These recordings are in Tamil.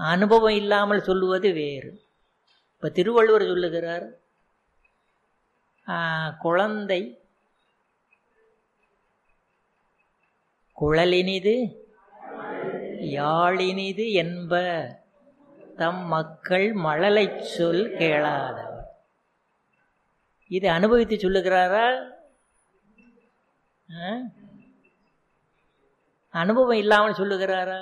அனுபவம் இல்லாமல் சொல்லுவது வேறு இப்போ திருவள்ளுவர் சொல்லுகிறார் குழந்தை குழலினிது யாழினிது என்ப தம் மக்கள் மழலை சொல் கேளாதவர் இது அனுபவித்து சொல்லுகிறாரா அனுபவம் இல்லாமல் சொல்லுகிறாரா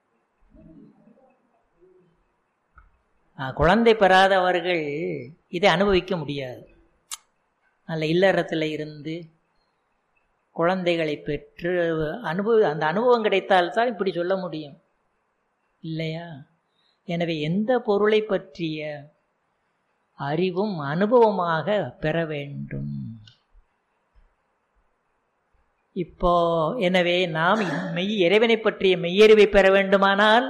குழந்தை பெறாதவர்கள் இதை அனுபவிக்க முடியாது நல்ல இல்லறத்தில் இருந்து குழந்தைகளை பெற்று அனுபவ அந்த அனுபவம் கிடைத்தால்தான் இப்படி சொல்ல முடியும் இல்லையா எனவே எந்த பொருளை பற்றிய அறிவும் அனுபவமாக பெற வேண்டும் இப்போ எனவே நாம் மெய் இறைவனை பற்றிய மெய்யறிவை பெற வேண்டுமானால்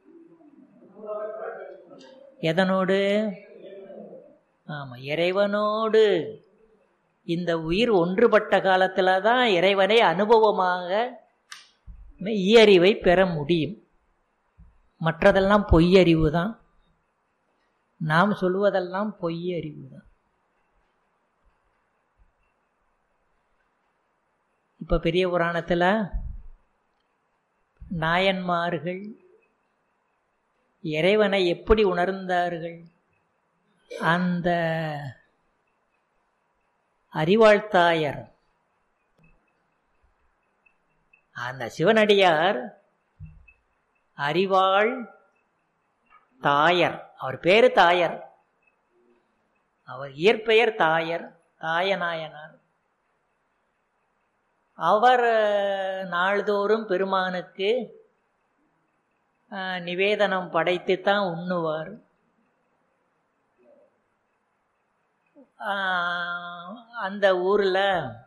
எதனோடு ஆமா இறைவனோடு இந்த உயிர் ஒன்றுபட்ட காலத்தில் தான் இறைவனை அனுபவமாக மெய்யறிவை பெற முடியும் மற்றதெல்லாம் பொய்யறிவு தான் நாம் சொல்வதெல்லாம் பொய்யறிவு தான் இப்போ பெரிய புராணத்தில் நாயன்மார்கள் இறைவனை எப்படி உணர்ந்தார்கள் அந்த அறிவாழ்த்தாயர் அந்த சிவனடியார் அறிவாள் தாயர் அவர் பேரு தாயர் அவர் இயற்பெயர் தாயர் தாயநாயனார் அவர் நாள்தோறும் பெருமானுக்கு நிவேதனம் படைத்து தான் உண்ணுவார் அந்த ஊரில்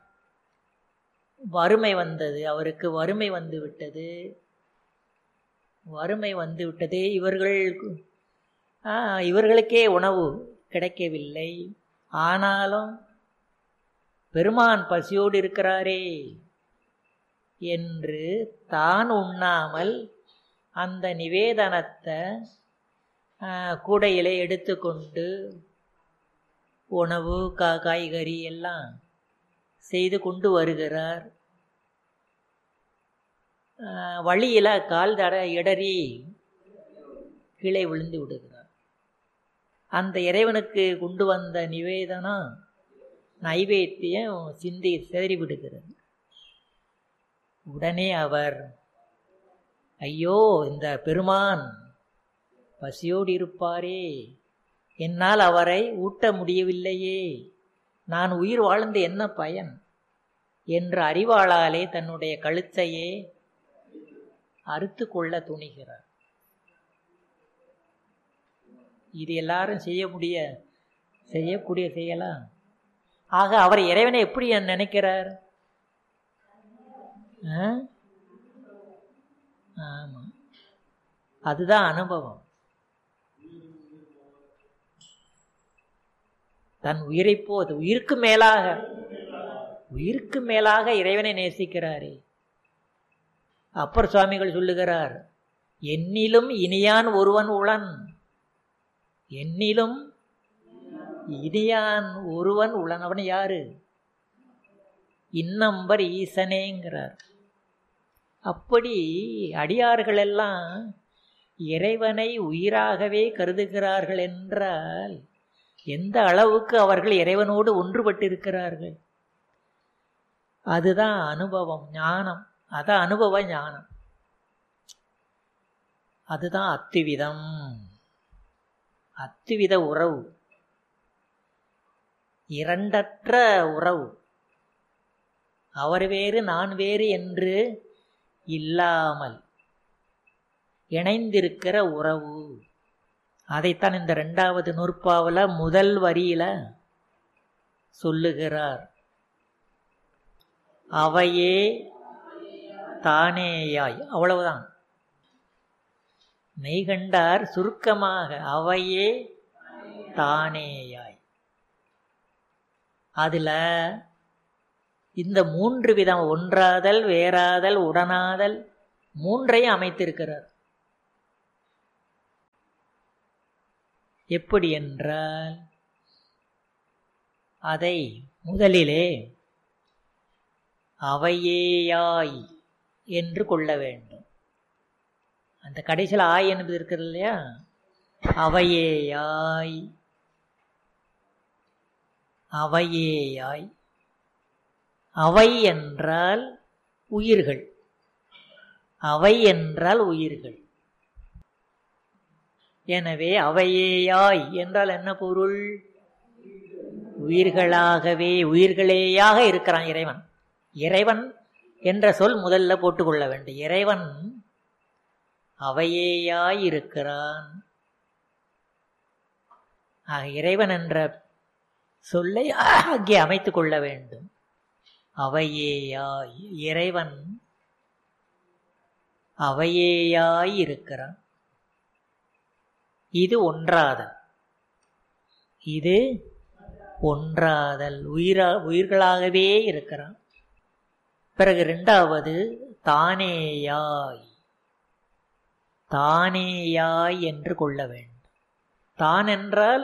வறுமை வந்தது அவருக்கு வறுமை வந்து விட்டது வறுமை வந்து விட்டது இவர்கள் இவர்களுக்கே உணவு கிடைக்கவில்லை ஆனாலும் பெருமான் பசியோடு இருக்கிறாரே என்று தான் உண்ணாமல் அந்த நிவேதனத்தை கூடையிலே எடுத்துக்கொண்டு உணவு கா காய்கறி எல்லாம் செய்து கொண்டு வருகிறார் வழியில் கால் தட இடறி கீழே விழுந்து விடுகிறார் அந்த இறைவனுக்கு கொண்டு வந்த நிவேதனம் நைவேத்தியம் சிந்தி சிதறி விடுகிறது உடனே அவர் ஐயோ இந்த பெருமான் பசியோடு இருப்பாரே என்னால் அவரை ஊட்ட முடியவில்லையே நான் உயிர் வாழ்ந்து என்ன பயன் என்ற அறிவாளாலே தன்னுடைய கழுத்தையே அறுத்து கொள்ள துணிகிறார் இது எல்லாரும் செய்ய முடிய செய்யக்கூடிய செய்யலாம் ஆக அவர் இறைவனை எப்படி நினைக்கிறார் ஆமா அதுதான் அனுபவம் தன் உயிரை போது உயிருக்கு மேலாக உயிருக்கு மேலாக இறைவனை நேசிக்கிறாரே அப்பர் சுவாமிகள் சொல்லுகிறார் என்னிலும் இனியான் ஒருவன் உளன் என்னிலும் இனியான் ஒருவன் உளன் அவன் யாரு இன்னம்பர் ஈசனேங்கிறார் அப்படி அடியார்கள் எல்லாம் இறைவனை உயிராகவே கருதுகிறார்கள் என்றால் எந்த அளவுக்கு அவர்கள் இறைவனோடு ஒன்றுபட்டிருக்கிறார்கள் அதுதான் அனுபவம் ஞானம் அதான் அனுபவ ஞானம் அதுதான் அத்துவிதம் அத்துவித உறவு இரண்டற்ற உறவு அவர் வேறு நான் வேறு என்று இல்லாமல் இணைந்திருக்கிற உறவு அதைத்தான் இந்த ரெண்டாவது நூற்பாவில் முதல் வரியில சொல்லுகிறார் அவையே தானேயாய் அவ்வளவுதான் மெய்கண்டார் சுருக்கமாக அவையே தானேயாய் அதுல இந்த மூன்று விதம் ஒன்றாதல் வேறாதல் உடனாதல் மூன்றையும் அமைத்திருக்கிறார் எப்படி என்றால் அதை முதலிலே அவையேயாய் என்று கொள்ள வேண்டும் அந்த கடைசியில் ஆய் என்பது இருக்கிறது இல்லையா அவையேயாய் அவையேயாய் அவை என்றால் உயிர்கள் அவை என்றால் உயிர்கள் எனவே அவையேயாய் என்றால் என்ன பொருள் உயிர்களாகவே உயிர்களேயாக இருக்கிறான் இறைவன் இறைவன் என்ற சொல் முதல்ல போட்டுக்கொள்ள வேண்டும் இறைவன் அவையேயாய் இருக்கிறான் ஆக இறைவன் என்ற சொல்லை அங்கே அமைத்துக் கொள்ள வேண்டும் அவையேயாய் இறைவன் அவையேயாய் இருக்கிறான் இது ஒன்றாதல் இது ஒன்றாதல் உயிரா உயிர்களாகவே இருக்கிறான் பிறகு இரண்டாவது தானேயாய் தானேயாய் என்று கொள்ள வேண்டும் தான் என்றால்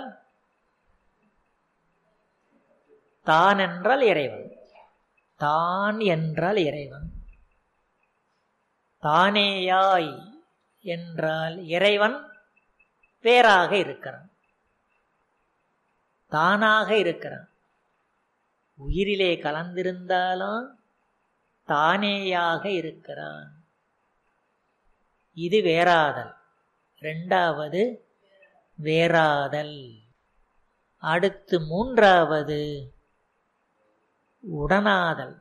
தான் என்றால் இறைவன் தான் என்றால் இறைவன் தானேயாய் என்றால் இறைவன் வேறாக இருக்கிறான் தானாக இருக்கிறான் உயிரிலே கலந்திருந்தாலும் தானேயாக இருக்கிறான் இது வேறாதல் ரெண்டாவது வேறாதல் அடுத்து மூன்றாவது உடனாதல்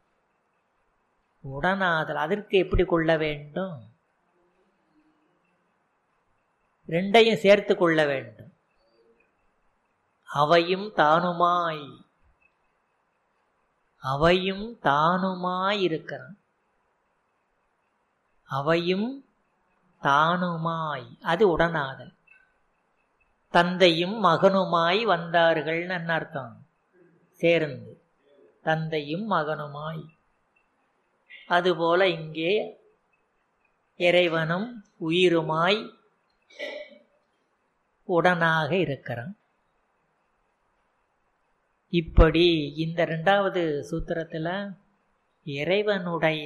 உடனாதல் அதற்கு எப்படி கொள்ள வேண்டும் ரெண்டையும் சேர்த்து கொள்ள வேண்டும் அவையும் தானுமாய் அவையும் தானுமாய் இருக்கிறான் அவையும் தானுமாய் அது உடனாதல் தந்தையும் மகனுமாய் வந்தார்கள்னு அர்த்தம் சேர்ந்து தந்தையும் மகனுமாய் அதுபோல இங்கே இறைவனும் உயிருமாய் உடனாக இருக்கிறான் இப்படி இந்த ரெண்டாவது சூத்திரத்தில் இறைவனுடைய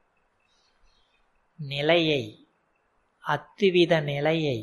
நிலையை அத்துவித நிலையை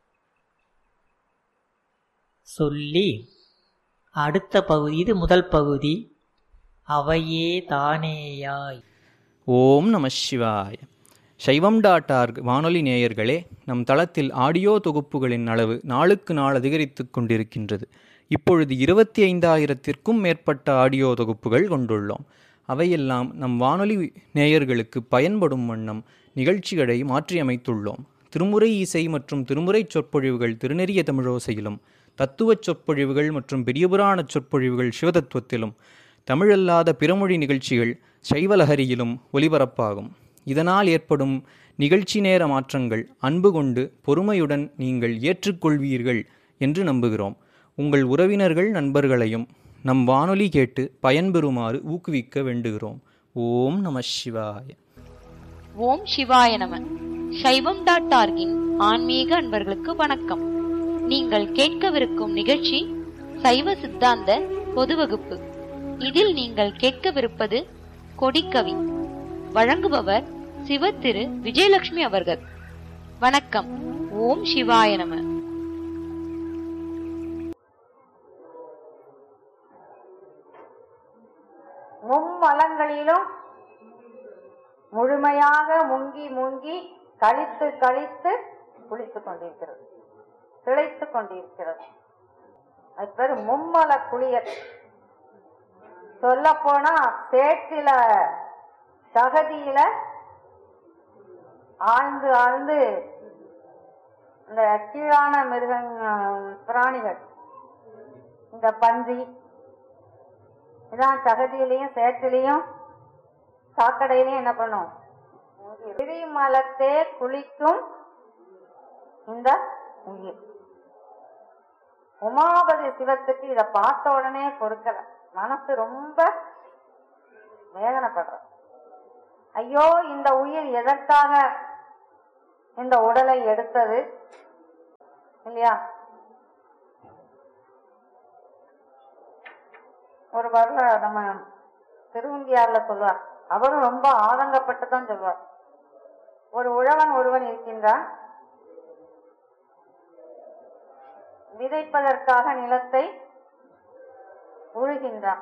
சொல்லி அடுத்த பகுதி இது முதல் பகுதி அவையே தானேயாய் ஓம் நம சிவாய சைவம் டாட் ஆர்க் வானொலி நேயர்களே நம் தளத்தில் ஆடியோ தொகுப்புகளின் அளவு நாளுக்கு நாள் அதிகரித்து கொண்டிருக்கின்றது இப்பொழுது இருபத்தி ஐந்தாயிரத்திற்கும் மேற்பட்ட ஆடியோ தொகுப்புகள் கொண்டுள்ளோம் அவையெல்லாம் நம் வானொலி நேயர்களுக்கு பயன்படும் வண்ணம் நிகழ்ச்சிகளை மாற்றியமைத்துள்ளோம் திருமுறை இசை மற்றும் திருமுறை சொற்பொழிவுகள் திருநெறிய தமிழோசையிலும் தத்துவச் சொற்பொழிவுகள் மற்றும் பெரியபுராண சொற்பொழிவுகள் சிவதத்துவத்திலும் தமிழல்லாத பிறமொழி நிகழ்ச்சிகள் சைவலஹரியிலும் ஒலிபரப்பாகும் இதனால் ஏற்படும் நிகழ்ச்சி நேர மாற்றங்கள் அன்பு கொண்டு பொறுமையுடன் நீங்கள் ஏற்றுக்கொள்வீர்கள் என்று நம்புகிறோம் உங்கள் உறவினர்கள் நண்பர்களையும் நம் வானொலி கேட்டு பயன்பெறுமாறு ஊக்குவிக்க வேண்டுகிறோம் ஓம் நம சிவாய ஓம் சிவாய நம சைவம் டாட் ஆர்கின் ஆன்மீக அன்பர்களுக்கு வணக்கம் நீங்கள் கேட்கவிருக்கும் நிகழ்ச்சி சைவ சித்தாந்த பொது வகுப்பு இதில் நீங்கள் கேட்கவிருப்பது கொடிக்கவி வழங்குபவர் சிவ திரு விஜயலட்சுமி அவர்கள் வணக்கம் ஓம் சிவாய நம மும்மலங்களிலும் முழுமையாக முங்கி முங்கி கழித்து கழித்து குளித்துக் கொண்டிருக்கிறது திளைத்துக் கொண்டிருக்கிறது அது பேர் மும்மல குளியல் சொல்ல போனா சேற்றில சகதியில ஆழ்ந்து ஆழ்ந்து இந்த கீழான மிருகங்க பிராணிகள் இந்த பன்றி இதான் தகதியிலையும் சேற்றிலையும் சாக்கடையிலையும் என்ன பண்ணும் மலத்தே குளிக்கும் இந்த உயிர் உமாபதி சிவத்துக்கு இத பார்த்த உடனே பொறுக்கல மனசு ரொம்ப வேதனைப்படுற ஐயோ இந்த உயிர் எதற்காக இந்த உடலை எடுத்தது இல்லையா ஒரு வரல நம்ம திருவந்தியார்ல சொல்வார் அவரும் ரொம்ப ஆதங்கப்பட்டு தான் சொல்வார் ஒரு உழவன் ஒருவன் இருக்கின்றான் விதைப்பதற்காக நிலத்தை உழுகின்றான்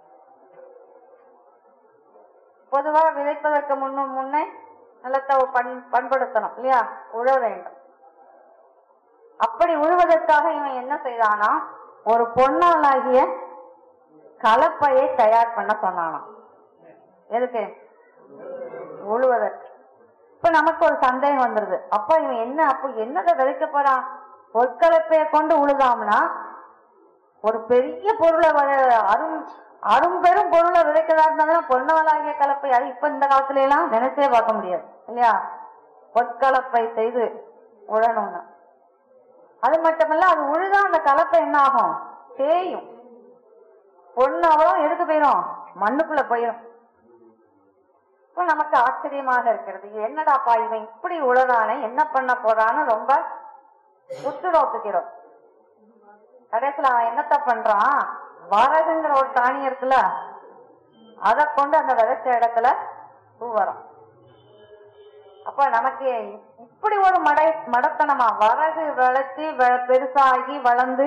பொதுவா விதைப்பதற்கு முன்னும் முன்னே நிலத்தை பண் பண்படுத்தணும் இல்லையா உழ வேண்டும் அப்படி உழுவதற்காக இவன் என்ன செய்தானா ஒரு பொன்னாலாகிய கலப்பையை தயார் பண்ண சொன்னானாம் எதுக்கு உழுவதற்கு இப்ப நமக்கு ஒரு சந்தேகம் வந்துருது அப்ப இவன் என்ன அப்ப என்னதை விதைக்க போறான் பொற்கலப்பைய கொண்டு உழுதாம்னா ஒரு பெரிய பொருளை வ- அரும் அரும்பெரும் பொருளை விதைக்கதா இருந்தா பொன்னாலாகிய கலப்பை அது இப்ப இந்த காலத்துல எல்லாம் நினைச்சே பார்க்க முடியாது இல்லையா பொற்கலப்பை செய்து உழணும்னா அது மட்டுமல்ல அது உழுதா அந்த கலப்பை என்ன ஆகும் தேயும் பொண்ணு அவ்வளோ எடுத்து போயிடும் மண்ணுக்குள்ள போயிடும் இப்ப நமக்கு ஆச்சரியமாக இருக்கிறது இது என்னடாப்பா இவன் இப்படி உழறானே என்ன பண்ண போறான்னு ரொம்ப உத்து நோக்குகிறோம் கடைசியில அவன் என்னத்த பண்றான் வரகுங்கிற ஒரு தானியம் இருக்குல்ல அதை கொண்டு அந்த விதைச்ச இடத்துல தூவறான் அப்ப நமக்கு இப்படி ஒரு மடை மடத்தனமா வரகு விளைச்சி வெ- பெருசாகி வளர்ந்து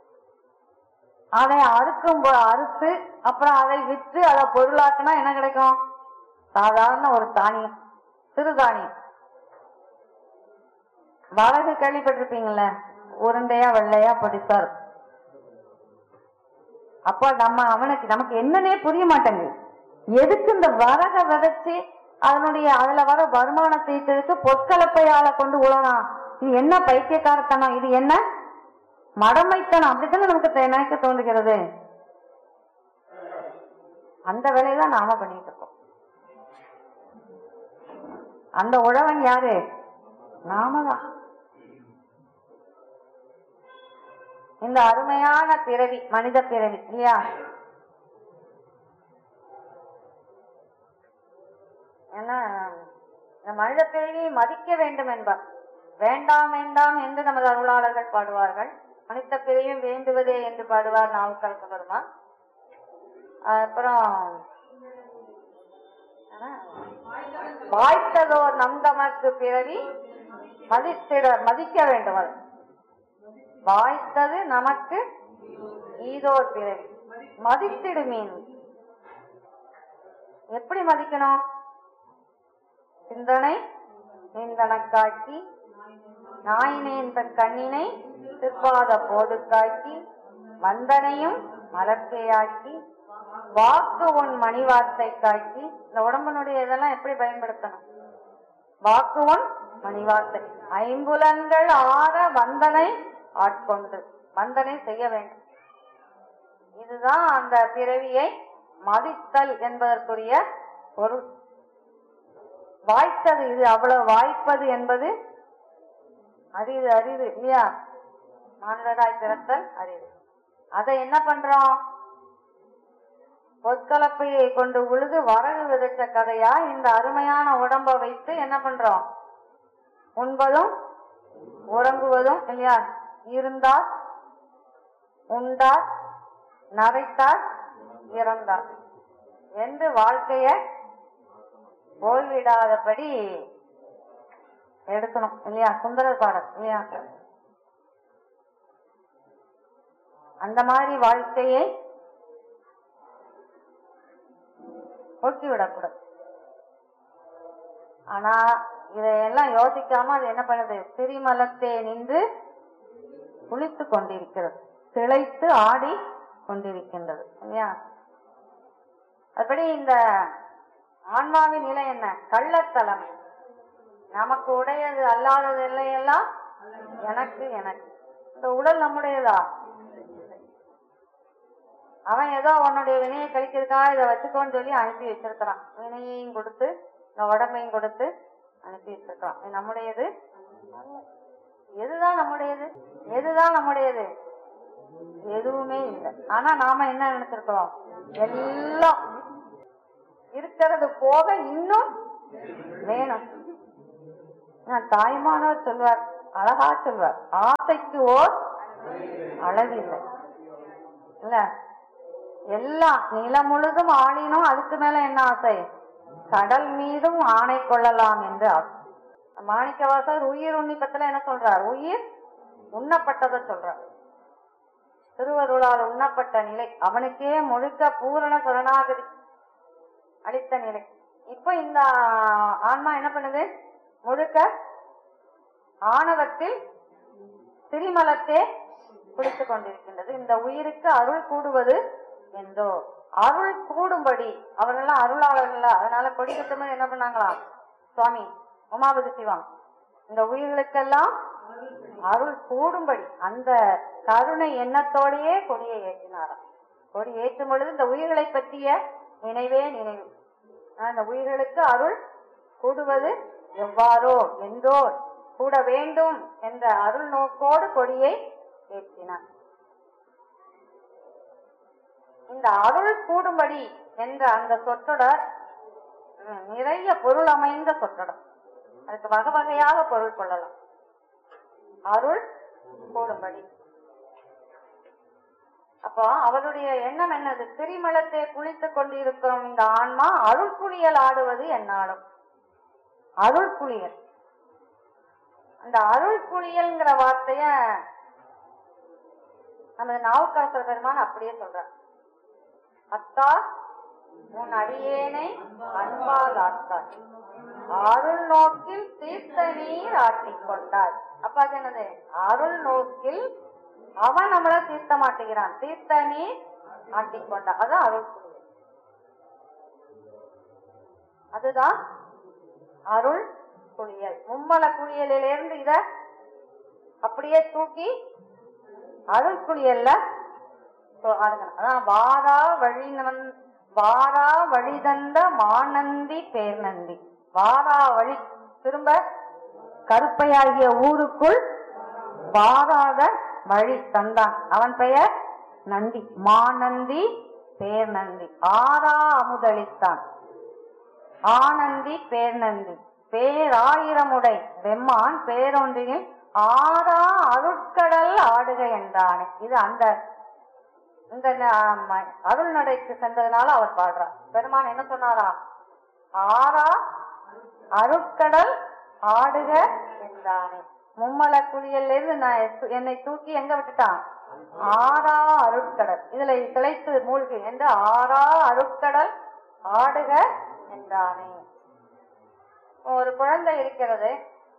அதை அறுக்கும் போ- அறுத்து அப்புறம் அதை விற்று அதை பொருளாக்குனா என்ன கிடைக்கும் சாதாரண ஒரு தானியம் சிறுதானியம் வரகு கேள்விப்பட்டிருப்பீங்கல்ல உருண்டையா வெள்ளையா பொடிசா இருக்கும் அப்ப நம்ம அவனுக்கு நமக்கு என்னன்னே புரிய மாட்டேங்குது எதுக்கு இந்த வரக விதைச்சு அதனுடைய அதுல வர வருமானத்தை ஈட்டதுக்கு பொற்கலப்பையால கொண்டு உழலாம் இது என்ன பைத்தியக்காரத்தனம் இது என்ன மடமைத்தனம் அப்படித்தானே நமக்கு தெ- நினைக்க தோன்றுகிறது அந்த வேலையை தான் நாம பண்ணிட்டு இருக்கோம் அந்த உழவன் யாரு நாம தான் இந்த அருமையான பிறவி மனித பிறவி இல்லையா ஏன்னா இந்த மனித பிறவியை மதிக்க வேண்டும் என்பார் வேண்டாம் வேண்டாம் என்று நமது அருளாளர்கள் பாடுவார்கள் மனித பிறவியும் வேண்டுவதே என்று பாடுவார் நாவுக்கரசு பெருமான் அப்புறம் என்ன? வாய்த்ததோர் நம் தமக்கு பிறவி மதித்திட மதிக்க வேண்டும் அது வாய்த்தது நமக்கு ஈதோர் பிறவி மதித்திடு மீன் எப்படி மதிக்கணும் சிந்தனை சிந்தனக்காக்கி நாயினேன் தன் கண்ணினை திருப்பாத போதுக்காக்கி வந்தனையும் மலர்க்கையாக்கி வாக்கு உன் மணி வார்த்தை காக்கி இந்த உடம்புனுடைய இதெல்லாம் எப்படி பயன்படுத்தணும் வாக்கு உன் மணி வார்த்தை ஐம்புலன்கள் ஆற வந்தனை ஆட்கொண்டு வந்தனை செய்ய வேண்டும் இதுதான் அந்த பிறவியை மதித்தல் என்பதற்குரிய பொருள் வாய்த்தது இது அவ்வளவு வாய்ப்பது என்பது அரிது அரிது இல்லையா மானுடராய் பிறத்தல் அரிது அதை என்ன பண்றோம் பொற்கலப்பையை கொண்டு உழுது வரகு விதைச்ச கதையா இந்த அருமையான உடம்ப வைத்து என்ன பண்றோம் உண்பதும் உறங்குவதும் இல்லையா இருந்தார் உண்டார் நரைத்தார் இறந்தார் என்று வாழ்க்கைய போய்விடாதபடி எடுக்கணும் இல்லையா சுந்தரர் பாடல் இல்லையா அந்த மாதிரி வாழ்க்கையை போக்கிவிடக்கூடாது ஆனா இதையெல்லாம் யோசிக்காம அது என்ன பண்ணுது திரிமலத்தே நின்று குளித்து கொண்டிருக்கிறது திளைத்து ஆடி கொண்டிருக்கின்றது இல்லையா அதுபடி இந்த ஆன்மாவின் நிலை என்ன கள்ளத்தலைமை நமக்கு உடையது அல்லாதது எல்லாம் எனக்கு எனக்கு இந்த உடல் நம்முடையதா அவன் ஏதோ உன்னுடைய வினையை கழிக்கிறதுக்காக இதை வச்சுக்கோன்னு சொல்லி அனுப்பி வச்சிருக்கிறான் வினையையும் கொடுத்து இந்த உடம்பையும் கொடுத்து அனுப்பி வச்சிருக்கான் இது நம்முடையது எதுதான் நம்முடையது எதுதான் நம்முடையது எதுவுமே இல்லை ஆனா நாம என்ன நினைச்சிருக்கிறோம் எல்லாம் இருக்கிறது போக இன்னும் வேணும் நான் தாய்மானவர் சொல்வார் அழகா சொல்வார் ஆசைக்கு ஓர் அளவில்லை இல்ல எல்லாம் நிலம் முழுதும் ஆளினும் அதுக்கு மேல என்ன ஆசை கடல் மீதும் ஆணை கொள்ளலாம் என்று ஆசை மாணிக்கவாசர் உயிர் உன்னிப்பத்துல என்ன சொல்றார் உயிர் உண்ணப்பட்டதை சொல்றார் திருவருளால் உண்ணப்பட்ட நிலை அவனுக்கே முழுக்க பூரண சரணாகதி அளித்த நிலை இப்ப இந்த ஆன்மா என்ன பண்ணுது முழுக்க ஆணவத்தில் திரிமலத்தே குளித்துக் கொண்டிருக்கின்றது இந்த உயிருக்கு அருள் கூடுவது என்றோ அருள் கூடும்படி அவர்கள்லாம் அருளாளர்கள் அதனால கொடிக்கட்டுமே என்ன பண்ணாங்களாம் சுவாமி உமாபதி சிவம் இந்த உயிர்களுக்கெல்லாம் அருள் கூடும்படி அந்த கருணை எண்ணத்தோடையே கொடியை ஏற்றினாராம் கொடி ஏற்றும் பொழுது இந்த உயிர்களை பற்றிய நினைவே நினைவு ஆனா, இந்த உயிர்களுக்கு அருள் கூடுவது எவ்வாறோ என்றோ கூட வேண்டும் என்ற அருள் நோக்கோடு கொடியை ஏற்றினார் இந்த அருள் கூடும்படி என்ற அந்த சொற்றொடர் ம், நிறைய பொருள் அமைந்த சொற்றொடர் அதுக்கு வகை வகையாக பொருள் கொள்ளலாம் அருள் கூடும்படி அப்போ அவருடைய எண்ணம் என்னது திரிமலத்தை குளித்துக் கொண்டிருக்கிறோம் இந்த ஆன்மா அருள் குளியல் ஆடுவது என்னாலும் அருள் குளியல் அந்த அருள் குளியல்ங்கிற வார்த்தைய நமது நாவுக்கரசர் பெருமான் அப்படியே சொல்றார் அத்தா உன் அடியேனை அன்பால் ஆத்தாய் அருள் நோக்கில் தீர்த்த நீர் ஆட்டிக் கொண்டாய் அப்ப அது என்னது அருள் நோக்கில் அவன் நம்மள தீர்த்த மாட்டேங்கிறான் தீர்த்த நீர் ஆட்டிக் கொண்டான் அதான் அருள் குளியல் அதுதான் அருள் குளியல் மும்மல குளியலிலிருந்து இத அப்படியே தூக்கி அருள் குளியல்ல சொ- அதுங்க. அதான் வாரா வழி நவன்- வாரா வழி தந்த மானந்தி பேர்நந்தி வாரா வழி திரும்ப கருப்பையாகிய ஊருக்குள் வாராத வழி தந்தான் அவன் பெயர் நந்தி மானந்தி பேர்நந்தி ஆரா அமுதளித்தான் ஆனந்தி பேர்நந்தி பேராயிரமுடை வெம்மான் பேரொன்றினில் ஆரா அருட்கடல் ஆடுக என்றானே இது அந்த இந்த ந- ம- அருள் நடைக்கு சென்றதுனால அவர் பாடுறார் பெருமான் என்ன சொன்னாரா ஆரா அருட்கடல் ஆடுக என்றானே மும்மல குளியல்ல இருந்து நான் எத்து- என்னை தூக்கி எங்க விட்டுட்டான் ஆரா அருட்கடல் இதுல திளைத்து மூழ்கு என்று ஆரா அருட்கடல் ஆடுக என்றானே ஒரு குழந்தை இருக்கிறது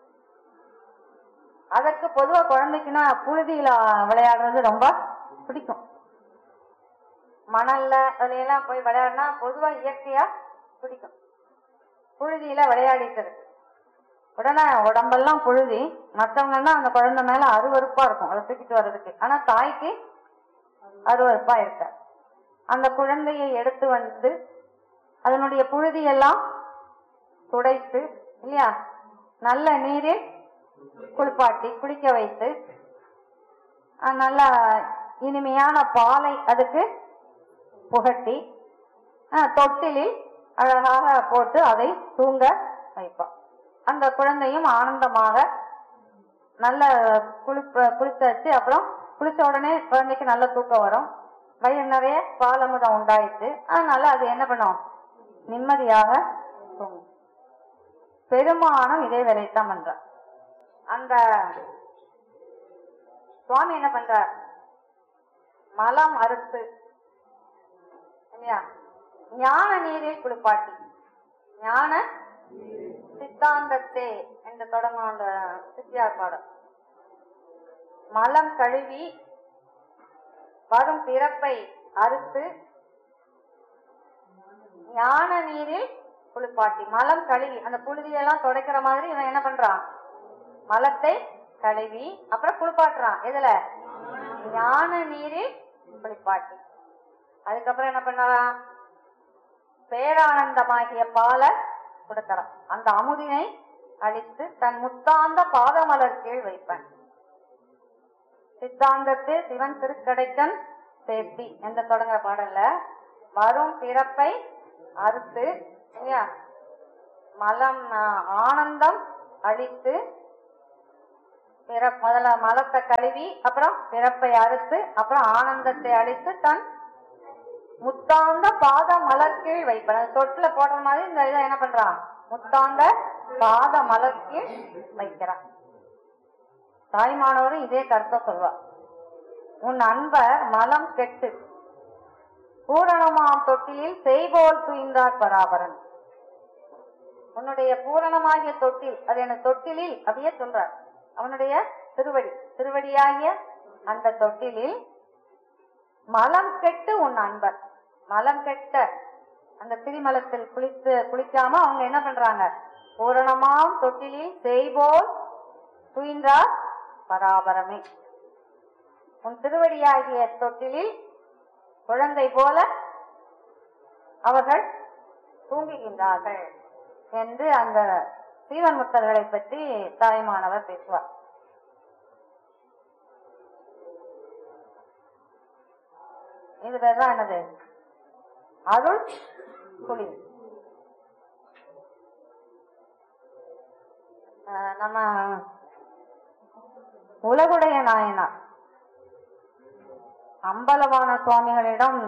அதற்கு பொதுவா குழந்தைக்குன்னா புழுதியில விளையாடுறது ரொம்ப பிடிக்கும் மணல்ல அதுல எல்லாம் போய் விளையாடினா பொதுவா இயற்கையா பிடிக்கும் புழுதியில விளையாடிட்டு இருக்கு உடனே உடம்பெல்லாம் புழுதி மற்றவங்கன்னா அந்த குழந்தை மேல அருவருப்பா இருக்கும் அதை தூக்கிட்டு வர்றதுக்கு ஆனா தாய்க்கு அருவருப்பா இருக்க அந்த குழந்தையை எடுத்து வந்து அதனுடைய புழுதியெல்லாம் துடைத்து இல்லையா நல்ல நீரில் குளிப்பாட்டி குளிக்க வைத்து அஹ், நல்ல இனிமையான பாலை அதுக்கு புகட்டி அஹ், தொட்டிலில் அழகாக போட்டு அதை தூங்க வைப்பான் அந்த குழந்தையும் ஆனந்தமாக நல்ல குளிப்ப குளித்து வச்சு அப்புறம் குளிச்ச உடனே குழந்தைக்கு நல்ல தூக்கம் வரும் வயிறு நிறைய பாலமுதம் உண்டாயிட்டு அதனால அது என்ன பண்ணும் நிம்மதியாக தூங்கும் பெருமானம் இதே வேலையைத்தான் பண்றார் அந்த சுவாமி என்ன பண்றார் மலம் அறுத்து இல்லையா ஞான நீரில் குளிப்பாட்டி ஞான சித்தாந்தத்தே என்று தொடங்கும் அந்த சித்தியார் பாடம் மலம் கழுவி வரும் பிறப்பை அறுத்து ஞான நீரில் குளிப்பாட்டி மலம் கழுவி அந்த புழுதியெல்லாம் துடைக்கிற மாதிரி இவன் என்ன பண்றான் மலத்தை கழுவி அப்புறம் குளிப்பாட்டுறான் எதுல ஞான நீரில் குளிப்பாட்டி அதுக்கப்புறம் என்ன பண்ணலாம் பேரானந்தமாகிய பாலை கொடுக்கறான் அந்த அமுதினை அழித்து தன் முத்தாந்த பாதமலர் கீழ் வைப்பேன் சித்தாந்தத்து சிவன் திருக்கடைக்கன் சேர்த்தி என்ற தொடங்குற பாடல்ல வரும் பிறப்பை அறுத்து இல்லையா மலம் ஆஹ், ஆனந்தம் அழித்து பிற முதல்ல மலத்தை கழுவி அப்புறம் பிறப்பை அறுத்து அப்புறம் ஆனந்தத்தை அழித்து தன் முத்தாந்த பாத மலர் கீழ் வைப்பன தொட்டில போடுற மாதிரி இந்த இதை என்ன பண்றான் முத்தாந்த பாத மலர் கீழ் வைக்கிறான் தாய்மானவரும் இதே கருத்தை சொல்வா உன் அன்பர் மலம் கெட்டு பூரணமாம் தொட்டிலில் செய்போல் துயின்றார் பராபரன் உன்னுடைய பூரணமாகிய தொட்டில் அது என்ன தொட்டிலில் அப்படியே சொல்றார் அவனுடைய திருவடி திருவடியாகிய அந்த தொட்டிலில் மலம் கெட்டு உன் அன்பர் மலம் கெட்ட அந்த திரிமலத்தில் குளித்து குளிக்காம அவங்க என்ன பண்றாங்க பூரணமாம் தொட்டிலில் செய்போல் துயின்றார் பராபரமே உன் திருவடியாகிய தொட்டிலில் குழந்தை போல அவர்கள் தூங்குகின்றார்கள் என்று அந்த சீவன் முத்தர்களை பற்றி தாய்மானவர் பேசுவார் இது பேர் தான் என்னது அருள் குளிர் அஹ் நம்ம உலகுடைய நாயனார் அம்பலவான சுவாமிகளிடம்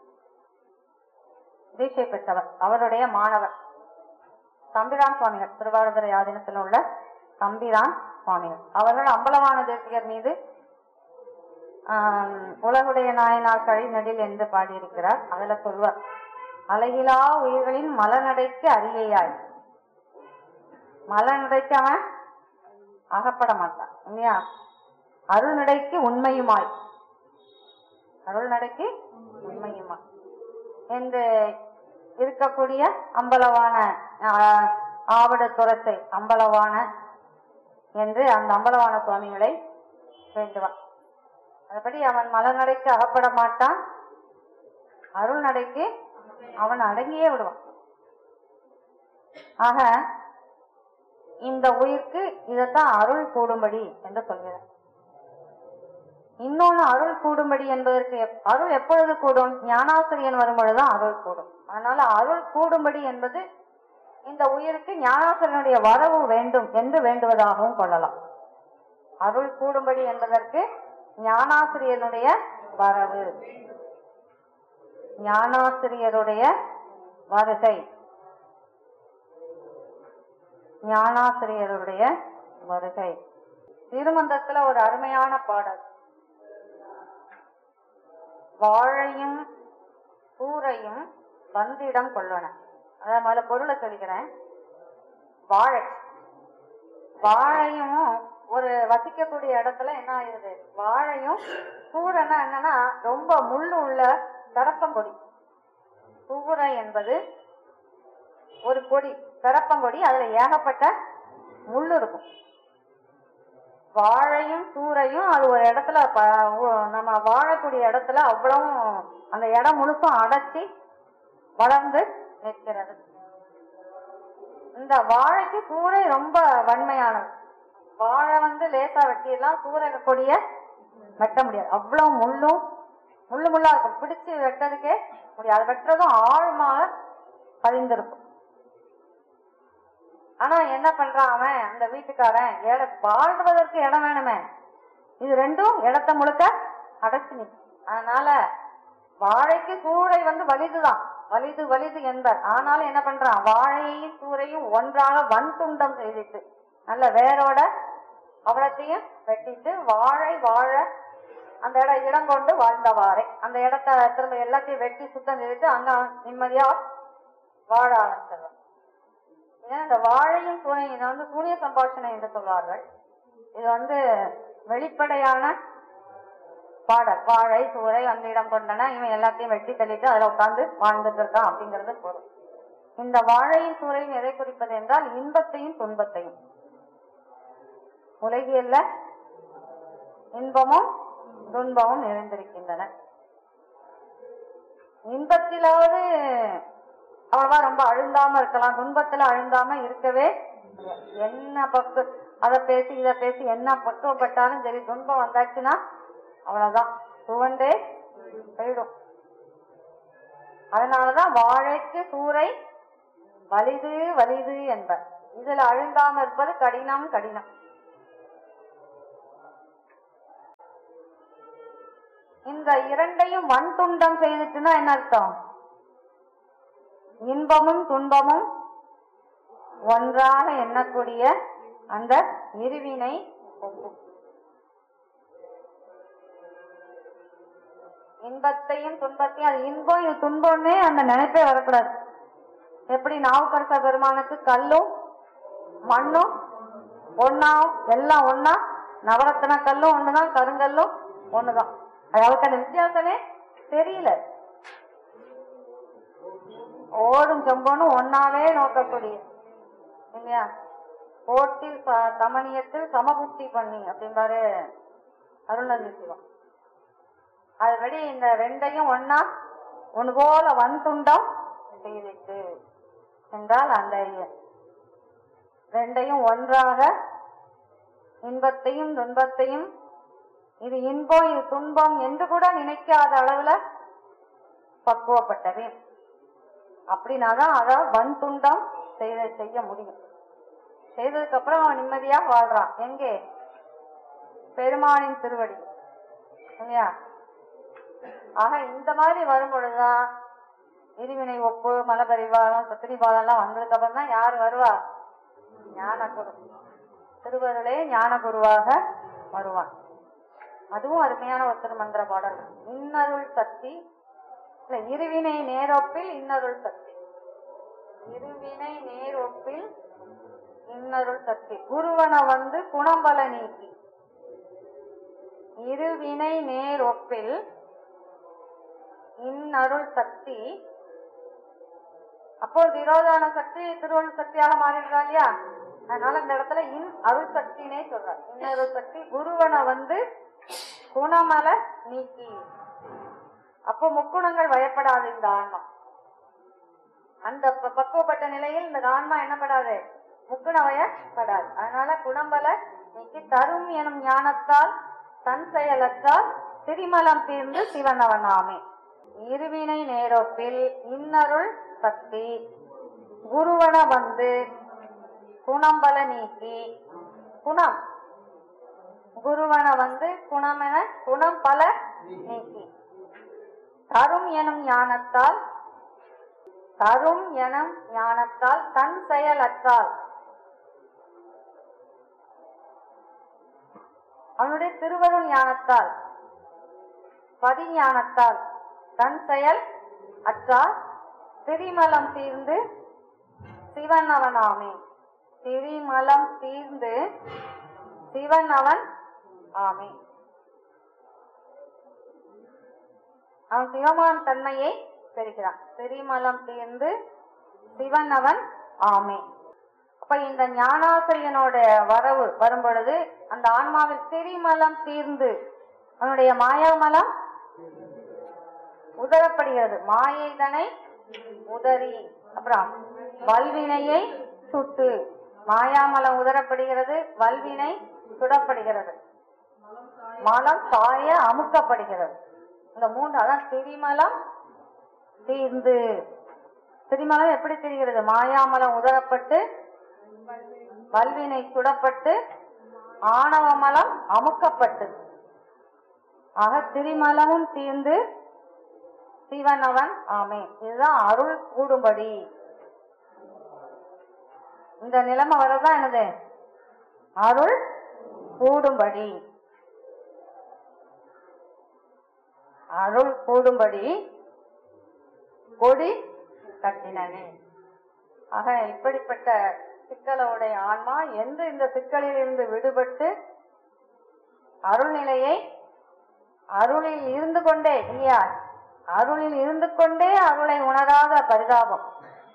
தீட்சை பெற்றவர் அவருடைய மாணவர் தம்பிரான் சுவாமிகள் திருவாரூரை ஆதீனத்தில் உள்ள தம்பிரான் சுவாமிகள் அவர்கள் அம்பலவான தேசிகர் மீது ஆம், உலகுடைய நாயனார் கழி நெடில் என்று பாடியிருக்கிறார் அதுல சொல்வார் அழகிலா உயிர்களின் மலநடைக்கு அரியையாய் மலநடைக்கு அவன் அகப்பட மாட்டான் இல்லையா அருள்நடைக்கு உண்மையுமாய் அருள்நடைக்கு உண்மையுமாய் என்று இருக்கக்கூடிய அம்பலவான ஆஹ், ஆவடு துரத்தை அம்பலவான என்று அந்த அம்பலவான சுவாமிகளை வேண்டுவான் அதுபடி அவன் மலநடைக்கு அகப்பட மாட்டான் அருள் நடைக்கு அவன் அடங்கியே விடுவான் ஆக இந்த உயிர்க்கு இதத்தான் அருள் கூடும்படி என்று சொல்கிறார் இன்னொன்னு அருள் கூடும்படி என்பதற்கு எப்- அருள் எப்பொழுது கூடும் ஞானாசிரியன் வரும்பொழுதுதான் அருள் கூடும் அதனால அருள் கூடும்படி என்பது இந்த உயிருக்கு ஞானாசிரியனுடைய வரவு வேண்டும் என்று வேண்டுவதாகவும் கொள்ளலாம் அருள் கூடும்படி என்பதற்கு ஞானாசிரியனுடைய வரவு ஞானாசிரியருடைய வருகை ஞானாசிரியருடைய வருகை திருமந்தத்துல ஒரு அருமையான பாடல் வாழையும் கூரையும் வந்திடம் கொள்ளன அத முதல்ல பொருளை சொல்லிக்கிறேன் வாழை வாழையும் ஒரு வசிக்கக்கூடிய இடத்துல என்ன ஆயிருது வாழையும் கூரைன்னா என்னன்னா ரொம்ப முள்ளு உள்ள கடப்பங்கொடி கூரை என்பது ஒரு கொடி கடப்பங்கொடி அதுல ஏகப்பட்ட முள்ளு இருக்கும் வாழையும் சூறையும் அது ஒரு இடத்துல ப- உ- நம்ம வாழக்கூடிய இடத்துல அவ்வளவும் அந்த இடம் முழுசும் அடைச்சி வளர்ந்து நிற்கிறது இந்த வாழைக்கு கூரை ரொம்ப வன்மையானது வாழை வந்து லேசா வெட்டிடலாம் கூரை கொடிய வெட்ட முடியாது அவ்வளவு முள்ளும் முள்ளு முள்ளா இருக்கும் பிடிச்சு வெட்டதுக்கே முடியாது அது வெட்டுறதும் ஆழமாக பதிந்திருக்கும் ஆனா என்ன பண்றான் அவன் அந்த வீட்டுக்காரன் இட வாழ்வதற்கு இடம் வேணுமே இது ரெண்டும் இடத்த முழுக்க அடைச்சு நிற்கும் அதனால வாழைக்கு கூரை வந்து வலிதுதான் வலிது வலிது என்பர் ஆனாலும் என்ன பண்றான் வாழையையும் கூரையும் ஒன்றாக வன் துண்டம் செய்துட்டு நல்ல வேரோட அவலத்தையும் வெட்டிட்டு வாழை வாழ அந்த இடம் இடம் கொண்டு வாழ்ந்தவாறே அந்த இடத்த திரும்ப எல்லாத்தையும் வெட்டி சுத்தம் செய்துட்டு அங்க நிம்மதியா வாழ ஆரம்பிச்சிடுறான் ஏன்னா இந்த வாழையும் சூனியம் இதை வந்து சூனிய சம்பாஷணை என்று சொல்வார்கள் இது வந்து வெளிப்படையான பாடல் வாழை சூறை அந்த இடம் கொண்டன இவன் எல்லாத்தையும் வெட்டி தள்ளிட்டு அதுல உட்கார்ந்து வாழ்ந்துட்டு இருக்கான் அப்படிங்கறது பொருள் இந்த வாழையும் சூறையும் எதை குறிப்பது என்றால் இன்பத்தையும் துன்பத்தையும் உலகியல்ல இன்பமும் துன்பமும் நிறைந்திருக்கின்றன இன்பத்திலாவது அவ்வளவா ரொம்ப அழுந்தாம இருக்கலாம் துன்பத்துல அழுந்தாம இருக்கவே முடியாது. என்ன பக்கு அதை பேசி இதை பேசி என்ன பக்குவப்பட்டாலும் சரி துன்பம் வந்தாச்சுன்னா அவ்வளவுதான் துவண்டே போயிடும் அதனாலதான் வாழைக்கு சூறை வலிது வலிது என்பர் இதுல அழுந்தாம இருப்பது கடினம் கடினம் இந்த இரண்டையும் வன் துண்டம் செய்துட்டுன்னா என்ன அர்த்தம் இன்பமும் துன்பமும் ஒன்றாக எண்ணக்கூடிய அந்த இருவினை ஒப்பு. இன்பத்தையும் துன்பத்தையும் அது இன்பம் இது துன்பம்னே அந்த நினைப்பே வரக்கூடாது எப்படி நாவுக்கரச பெருமானுக்கு கல்லும் மண்ணும் ஒன்னா எல்லாம் ஒன்னா நவரத்தன கல்லும் ஒண்ணுதான் கருங்கல்லும் ஒண்ணுதான் அவருக்கு அந்த வித்தியாசமே தெரியல ஓடும் செம்பொன்னு ஒன்னாவே நோக்கக்கூடிய இல்லையா கோட்டில் ச- தமணியத்தில் சமபுத்தி பண்ணி அப்படிம்பாரு அருள்நந்தி சிவம் அதுபடி இந்த ரெண்டையும் ஒன்னா ஒன்று போல வந்துண்டம் செய்திட்டு என்றால் அந்த ரெண்டையும் ஒன்றாக இன்பத்தையும் துன்பத்தையும் இது இன்பம் இது துன்பம் என்று கூட நினைக்காத அளவுல பக்குவப்பட்டவே அப்படின்னாதான் அதை வன் துண்டம் செய்த செய்ய முடியும் செய்ததுக்கு அப்புறம் அவன் நிம்மதியா வாழ்றான் எங்கே பெருமானின் திருவடி இல்லையா ஆக இந்த மாதிரி வரும் பொழுதுதான் இருவினை ஒப்பு மலபரிவாதம் சத்திரிபாதம் எல்லாம் வந்ததுக்கு அப்புறம் தான் யார் வருவா ஞானகுரு திருவருளே ஞானகுருவாக வருவான் அதுவும் அருமையான ஒரு திருமந்திர பாடல் இன்னருள் சக்தி இல்ல இருவினை நேரொப்பில் இன்னருள் சக்தி இருவினை நேரொப்பில் இன்னருள் சக்தி குருவன வந்து குணம்பல நீக்கி இருவினை நேர் ஒப்பில் இன்னருள் சக்தி அப்போ விரோதான சக்தி திருவருள் சக்தியாக மாறிடுறா இல்லையா அதனால இந்த இடத்துல இன் அருள் சக்தினே சொல்றார் இன்னருள் சக்தி குருவன வந்து குணமல நீக்கி அப்போ முக்குணங்கள் வயப்படாது இந்த ஆன்மா அந்த ப- பக்குவப்பட்ட நிலையில் இந்த ஆன்மா என்னப்படாது முக்குண வயப்படாது அதனால குணம்பல நீக்கி தரும் எனும் ஞானத்தால் தன் செயலற்றால் திரிமலம் தீர்ந்து சிவனவனாமே இருவினை நேரொப்பில் இன்னருள் சக்தி குருவன வந்து குணம்பல நீக்கி குணம் குருவன வந்து குணமென குணம் பல நீக்கி தரும் எனும் ஞானத்தால் தரும் எனும் ஞானத்தால் தன் செயலற்றால் அவனுடைய திருவருள் ஞானத்தால் பதிஞானத்தால் தன் செயல் அற்றால் திரிமலம் தீர்ந்து சிவன் அவனாமே திரிமலம் தீர்ந்து சிவன் அவன் ஆமே அவன் சிவமான் தன்மையை பெறுகிறான் திரிமலம் தீர்ந்து சிவன் அவன் ஆமே அப்ப இந்த ஞானாசிரியனோட வரவு வரும் பொழுது அந்த ஆன்மாவில் திரிமலம் தீர்ந்து அவனுடைய மாயாமலம் உதரப்படுகிறது மாயை தனை உதறி அப்புறம் வல்வினையை சுட்டு மாயாமலம் உதரப்படுகிறது வல்வினை சுடப்படுகிறது மலம் தாய அமுக்கப்படுகிறது இந்த மூன்று அதான் திரிமலம் தீர்ந்து திரிமலம் எப்படி தெரிகிறது மாயாமலம் உதரப்பட்டு வல்வினை சுடப்பட்டு ஆணவமலம் அமுக்கப்பட்டு ஆக திரிமலமும் தீர்ந்து சிவனவன் ஆமே இதுதான் அருள் கூடும்படி இந்த நிலைமை வரதான் என்னது அருள் கூடும்படி அருள் கூடும்படி கொடி கட்டினனே ஆக இப்படிப்பட்ட சிக்கலவுடைய ஆன்மா என்று இந்த சிக்கலில் இருந்து விடுபட்டு அருள்நிலையை அருளில் இருந்து கொண்டே இல்லையா அருளில் இருந்து கொண்டே அருளை உணராத பரிதாபம்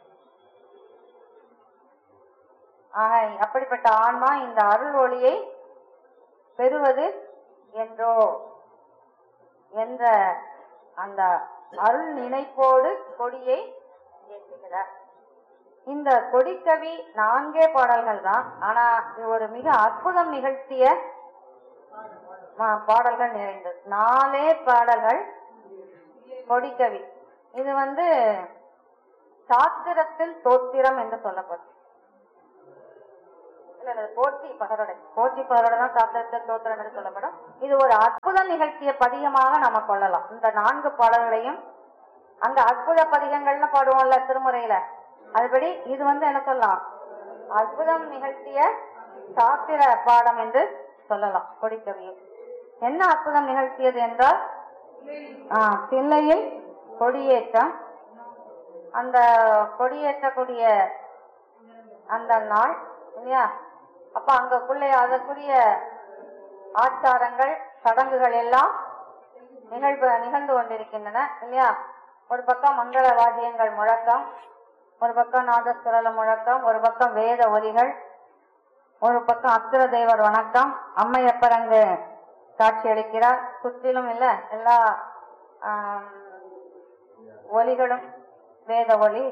ஆக அப்படிப்பட்ட ஆன்மா இந்த அருள் ஒளியை பெறுவது என்றோ என்ற அந்த அருள் நினைப்போடு கொடியை ஏற்றுகிறார் இந்த கொடிக்கவி நான்கே பாடல்கள் தான் ஆனா இது ஒரு மிக அற்புதம் நிகழ்த்திய ம- பாடல்கள் நிறைந்தது நாலே பாடல்கள் கொடிக்கவி இது வந்து சாத்திரத்தில் தோத்திரம் என்று சொல்லப்படும் இல்ல அல்லது போற்றி பகருடை போற்றி பகருடை தான் சாத்திரத்த தோத்திரம் என்று சொல்லப்படும் இது ஒரு அற்புதம் நிகழ்த்திய பதிகமாக நாம கொள்ளலாம் இந்த நான்கு பாடல்களையும் அந்த அற்புத பதிகங்கள்னு பாடுவோம்ல திருமுறையில அதுபடி இது வந்து என்ன சொல்லலாம் அற்புதம் நிகழ்த்திய சாத்திர பாடம் என்று சொல்லலாம் கொடிக்கவியை என்ன அற்புதம் நிகழ்த்தியது என்றால் ஆஹ், தில்லையில் கொடியேற்றம் அந்த கொடியேற்றக்கூடிய அந்த நாள் இல்லையா அப்ப அங்கக்குள்ளே அதற்குரிய ஆச்சாரங்கள் சடங்குகள் எல்லாம் நிகழ்வு நிகழ்ந்து கொண்டிருக்கின்றன இல்லையா ஒரு பக்கம் மங்கள வாத்தியங்கள் முழக்கம் ஒரு பக்கம் நாதஸ்வரல முழக்கம் ஒரு பக்கம் வேத ஒலிகள் ஒரு பக்கம் அத்திர தேவர் வணக்கம் அம்மையப்பர் அங்கு காட்சி அளிக்கிறார் சுற்றிலும் இல்ல எல்லா ஆம், ஒலிகளும் வேத ஒலி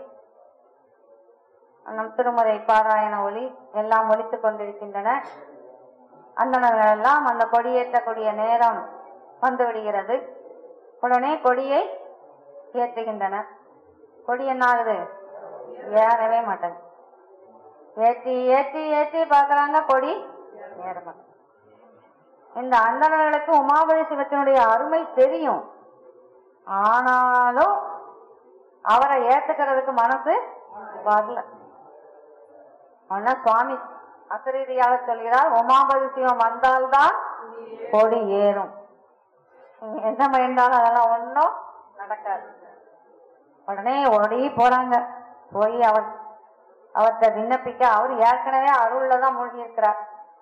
நம் திருமுறை பாராயண ஒலி எல்லாம் ஒலித்துக் கொண்டிருக்கின்றன அந்தணர்கள் எல்லாம் அந்த கொடியேற்றக்கூடிய நேரம் வந்து விடுகிறது உடனே கொடியை ஏற்றுகின்றனர் கொடி என்ன ஆகுது ஏறவே மாட்டேங்குது ஏற்றி ஏற்றி ஏற்றி பார்க்கறாங்க கொடி ஏற மாட்டேங்குது இந்த அந்தணர்களுக்கு உமாபதி சிவத்தினுடைய அருமை தெரியும் ஆனாலும் அவரை ஏத்துக்கிறதுக்கு மனசு வரல ஆனா சுவாமி அசரீதியாக சொல்கிறார் உமாபதி சிவம் வந்தால்தான் கொடி ஏறும் நீங்க என்ன வேண்டாலும் அதெல்லாம் ஒண்ணும் நடக்காது உடனே ஓடி போறாங்க போய் அவர் அவர்கிட்ட விண்ணப்பிக்க அவர் ஏற்கனவே அருள்ல தான் மூழ்கி இருக்கிறார்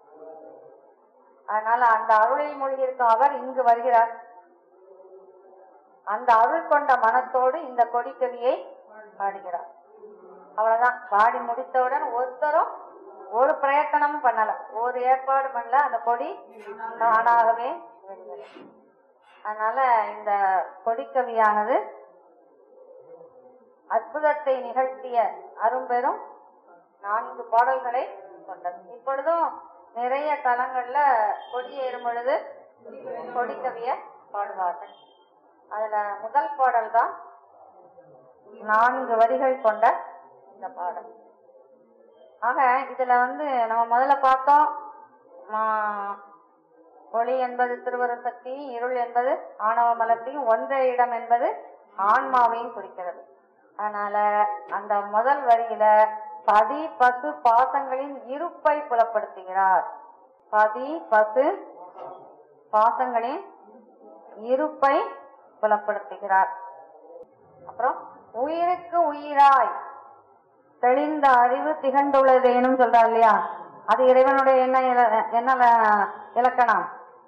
அதனால அந்த அருளில் மூழ்கி இருக்கும் அவர் இங்கு வருகிறார் அந்த அருள் கொண்ட மனத்தோடு இந்த கொடிக்கவியை பாடுகிறார் அவ்வளவுதான் பாடி முடித்தவுடன் ஒருத்தரும் ஒரு பிரயத்தனமும் பண்ணல ஒரு ஏற்பாடு பண்ணல அந்த கொடி தானாகவே விழுந்தது. அதனால இந்த கொடிக்கவியானது அற்புதத்தை நிகழ்த்திய அரும்பெரும் நான்கு பாடல்களை கொண்டது இப்பொழுதும் நிறைய தலங்கள்ல கொடி ஏறும் பொழுது கொடிக்கவிய பாடுவார்கள் அதுல முதல் பாடல் தான் நான்கு வரிகள் கொண்ட இந்த பாடல் ஆக இதுல வந்து நம்ம முதல்ல பார்த்தோம் மா- ஒளி என்பது திருவரு சக்தி இருள் என்பது ஆணவ மலத்தையும் ஒன்றே இடம் என்பது ஆன்மாவையும் குறிக்கிறது அதனால அந்த முதல் வரியில பதி பசு பாசங்களின் இருப்பை புலப்படுத்துகிறார் பதி பசு பாசங்களின் இருப்பை புலப்படுத்துகிறார் அப்புறம் உயிருக்கு உயிராய் தெளிந்த அறிவு திகண்டுள்ளதேனும் சொல்றார் இல்லையா அது இறைவனுடைய என்ன இல- என்ன ல- இலக்கணம்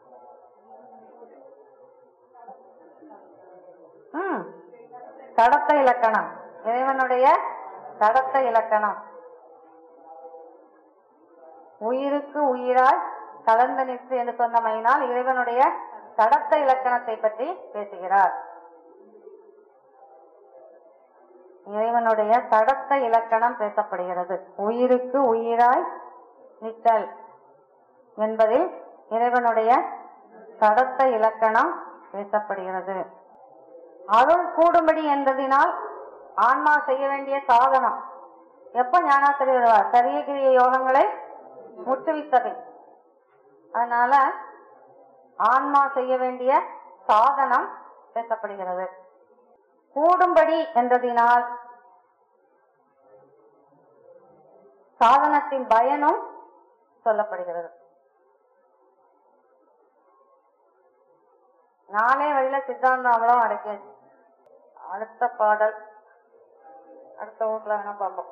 ம் தடத்த இலக்கணம் இறைவனுடைய தடத்த இலக்கணம் உயிருக்கு உயிராய் கலந்து நிற்று என்று சொன்னமையினால் இறைவனுடைய தடத்த இலக்கணத்தை பற்றி பேசுகிறார் இறைவனுடைய தடத்த இலக்கணம் பேசப்படுகிறது உயிருக்கு உயிராய் நிற்றல் என்பதில் இறைவனுடைய தடத்த இலக்கணம் பேசப்படுகிறது அருள் கூடும்படி என்பதினால் ஆன்மா செய்ய வேண்டிய சாதனம் எப்ப ஞானாசிரியர் வருவார் சரிய கிரிய யோகங்களை முற்றுவித்தவை அதனால ஆன்மா செய்ய வேண்டிய சாதனம் பேசப்படுகிறது கூடும்படி என்றதினால் சாதனத்தின் பயனும் சொல்லப்படுகிறது நாளே வழியில சித்தாந்தம் அவ்வளோ அடக்கியாச்சு அடுத்த பாடல் அடுத்த ஊர்ல வேணா பார்ப்போம்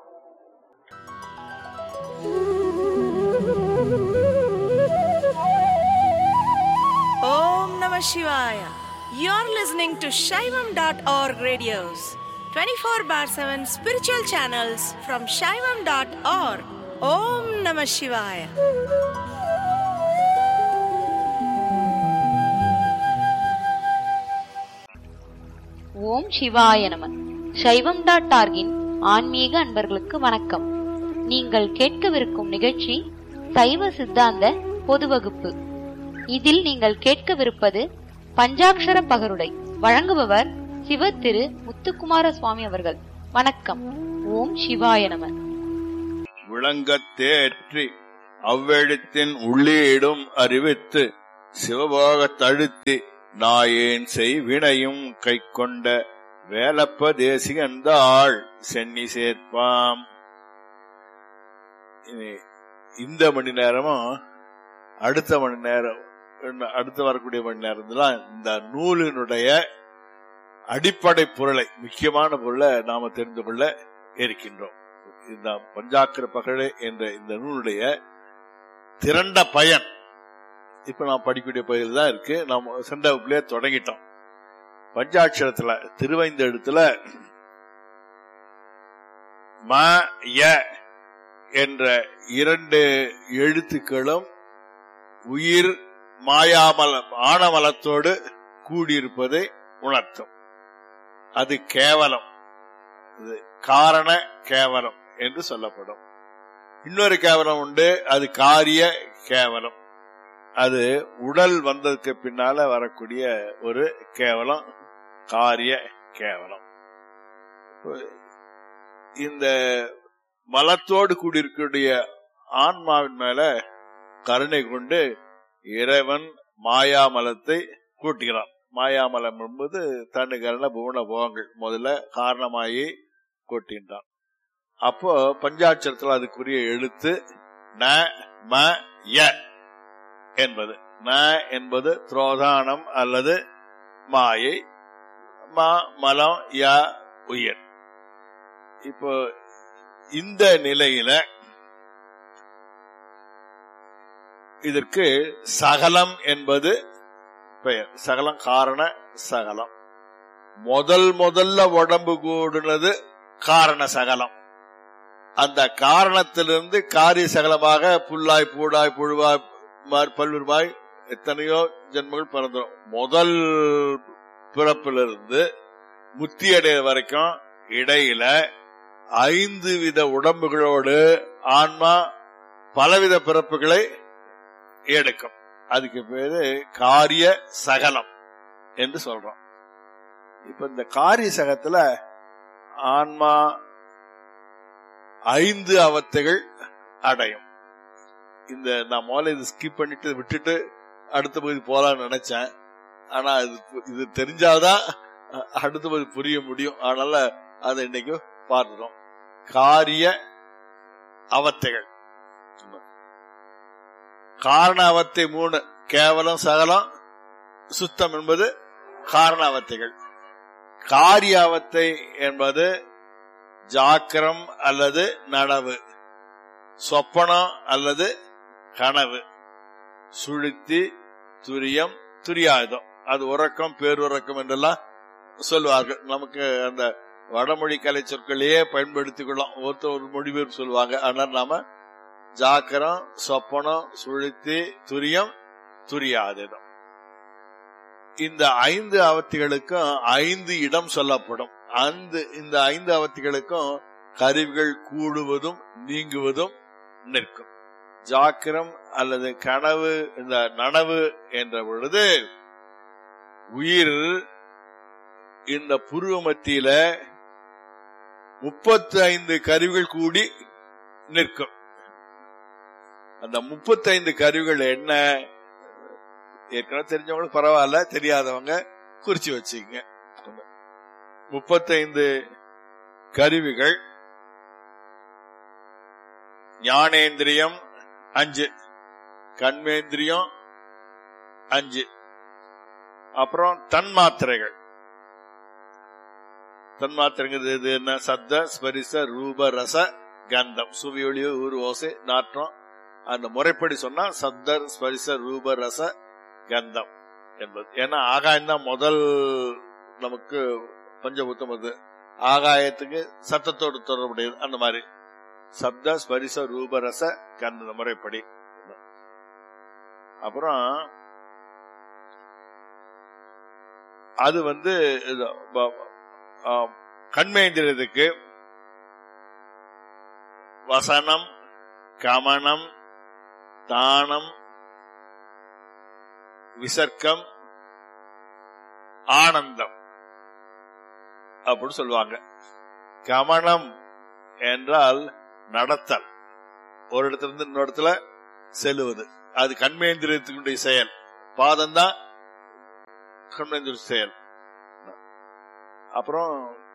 Om Namah Shivaya. You're listening to Shaivam.org radios, 24 bar 7 spiritual channels from Shaivam.org. Om Namah Shivaya. ஓம் சிவாய நம சைவம் டாட் ஆர்கின் ஆன்மீக அன்பர்களுக்கு வணக்கம் நீங்கள் கேட்கவிருக்கும் நிகழ்ச்சி சைவ சித்தாந்த பொது வகுப்பு இதில் நீங்கள் கேட்கவிருப்பது பஞ்சாக்ஷர பகருடை வழங்குபவர் சிவ திரு முத்துக்குமார சுவாமி அவர்கள் வணக்கம் ஓம் சிவாய நம விளங்கத் தேற்றி அவ்வெழுத்தின் உள்ளீடும் அறிவித்து சிவபோகத் தழுத்தி நாயேன் செய் வினையும் கை கொண்ட வேலப்ப தேசிகந்தாள் சென்னி சேர்ப்பாம் இனி இந்த மணி நேரமும் அடுத்த மணி நேரம் இன்னும் அடுத்து வரக்கூடிய மணி நேரத்துல இந்த நூலினுடைய அடிப்படை பொருளை முக்கியமான பொருளை நாம தெரிந்து கொள்ள இருக்கின்றோம் இந்த பஞ்சாக்கர பகழே என்ற இந்த நூலுடைய திரண்ட பயன் இப்ப நாம் படிக்கக்கூடிய பகுதியில் தான் இருக்கு நாம் சென்ற வகுப்பிலே தொடங்கிட்டோம் பஞ்சாட்சரத்துல திருவைந்த எழுத்துல ம ய என்ற இரண்டு எழுத்துக்களும் உயிர் மாயாமலம் ஆணவலத்தோடு கூடியிருப்பதை உணர்த்தும் அது கேவலம் இது காரண கேவலம் என்று சொல்லப்படும் இன்னொரு கேவலம் உண்டு அது காரிய கேவலம் அது உடல் வந்ததுக்கு பின்னால வரக்கூடிய ஒரு கேவலம் காரிய கேவலம் இந்த மலத்தோடு கூடியிருக்கக்கூடிய ஆன்மாவின் மேல கருணை கொண்டு இறைவன் மாயாமலத்தை கூட்டுகிறான் மாயாமலம் என்பது தன்னு கரண புவன போகங்கள் முதல்ல காரணமாயி கூட்டின்றான் அப்போ பஞ்சாட்சரத்தில் அதுக்குரிய எழுத்து ந ம ய என்பது ந என்பது துரோதானம் அல்லது மாயை ம மலம் ய உயிர் இப்போ இந்த நிலையில இதற்கு சகலம் என்பது பெயர் சகலம் காரண சகலம் முதல் முதல்ல உடம்பு கூடுனது காரண சகலம் அந்த காரணத்திலிருந்து காரிய சகலமாக புல்லாய் பூடாய் புழுவாய் மாற் பல்லுருவாய் எத்தனையோ ஜென்மங்கள் பிறந்தோம் முதல் பிறப்பிலிருந்து முத்தி அடைய வரைக்கும் இடையில ஐந்து வித உடம்புகளோடு ஆன்மா பலவித பிறப்புகளை எடுக்கும் அதுக்கு பேரு காரிய சகலம் என்று சொல்றோம் இப்ப இந்த காரிய சகத்துல ஆன்மா ஐந்து அவத்தைகள் அடையும் இந்த நான் முதல்ல இது ஸ்கிப் பண்ணிட்டு விட்டுட்டு அடுத்த பகுதி போலாம்னு நினைச்சேன் ஆனா இது இது தெரிஞ்சாதான் அடுத்த பகுதி புரிய முடியும் அதனால அதை இன்னைக்கு பார்த்துட்டோம் காரிய அவத்தைகள் காரண அவத்தை மூணு கேவலம் சகலம் சுத்தம் என்பது காரண அவத்தைகள் காரிய அவத்தை என்பது ஜாக்கிரம் அல்லது நனவு சொப்பனம் அல்லது கனவு சுழுத்தி துரியம் துரியாயுதம் அது உறக்கம் பேருறக்கம் என்றெல்லாம் சொல்லுவார்கள் நமக்கு அந்த வடமொழி கலை சொற்களையே பயன்படுத்திக் கொள்ளலாம் ஒருத்தர் ஒரு மொழிபெயர்ப்பு சொல்லுவாங்க ஆனால் நாம ஜாக்கிரம் சொப்பனம் சுழுத்தி துரியம் துரியாதிதம் இந்த ஐந்து அவத்திகளுக்கும் ஐந்து இடம் சொல்லப்படும் அந்த இந்த ஐந்து அவத்திகளுக்கும் கருவிகள் கூடுவதும் நீங்குவதும் நிற்கும் ஜாக்கிரம் அல்லது கனவு இந்த நனவு என்ற பொழுது உயிர் இந்த புருவ மத்தியில முப்பத்தி ஐந்து கருவிகள் கூடி நிற்கும் அந்த முப்பத்தி ஐந்து கருவிகள் என்ன ஏற்கனவே தெரிஞ்சவங்களுக்கு பரவாயில்ல தெரியாதவங்க குறிச்சு வச்சுங்க முப்பத்தைந்து கருவிகள் ஞானேந்திரியம் அஞ்சு கண்மேந்திரியம் அஞ்சு அப்புறம் தன்மாத்திரைகள் தன்மாத்திரைங்கிறது இது என்ன சத்த ஸ்பரிச ரூப ரச கந்தம் சுவியொளியோ ஊர் ஓசை நாற்றம் அந்த முறைப்படி சொன்னா சப்த ஸ்பரிச ரூப ரச கந்தம் என்பது ஏன்னா ஆகாயம் தான் முதல் நமக்கு பஞ்சபூத்தம் அது ஆகாயத்துக்கு சத்தத்தோடு தொடர்புடையது அந்த மாதிரி சப்த ஸ்பரிச ரூபரச கந்த முறைப்படி அப்புறம் அது வந்து இது, ப- ஆ, கண்மேந்திரத்துக்கு வசனம் கமனம் தானம் விசர்க்கம் ஆனந்தம் அப்படின்னு சொல்லுவாங்க கமனம் என்றால் நடத்தல் ஒரு இடத்துல இருந்து இன்னொரு இடத்துல செல்லுவது அது கண்மேந்திரியத்தினுடைய செயல் பாதம் தான் கண்மேந்திர செயல் அப்புறம்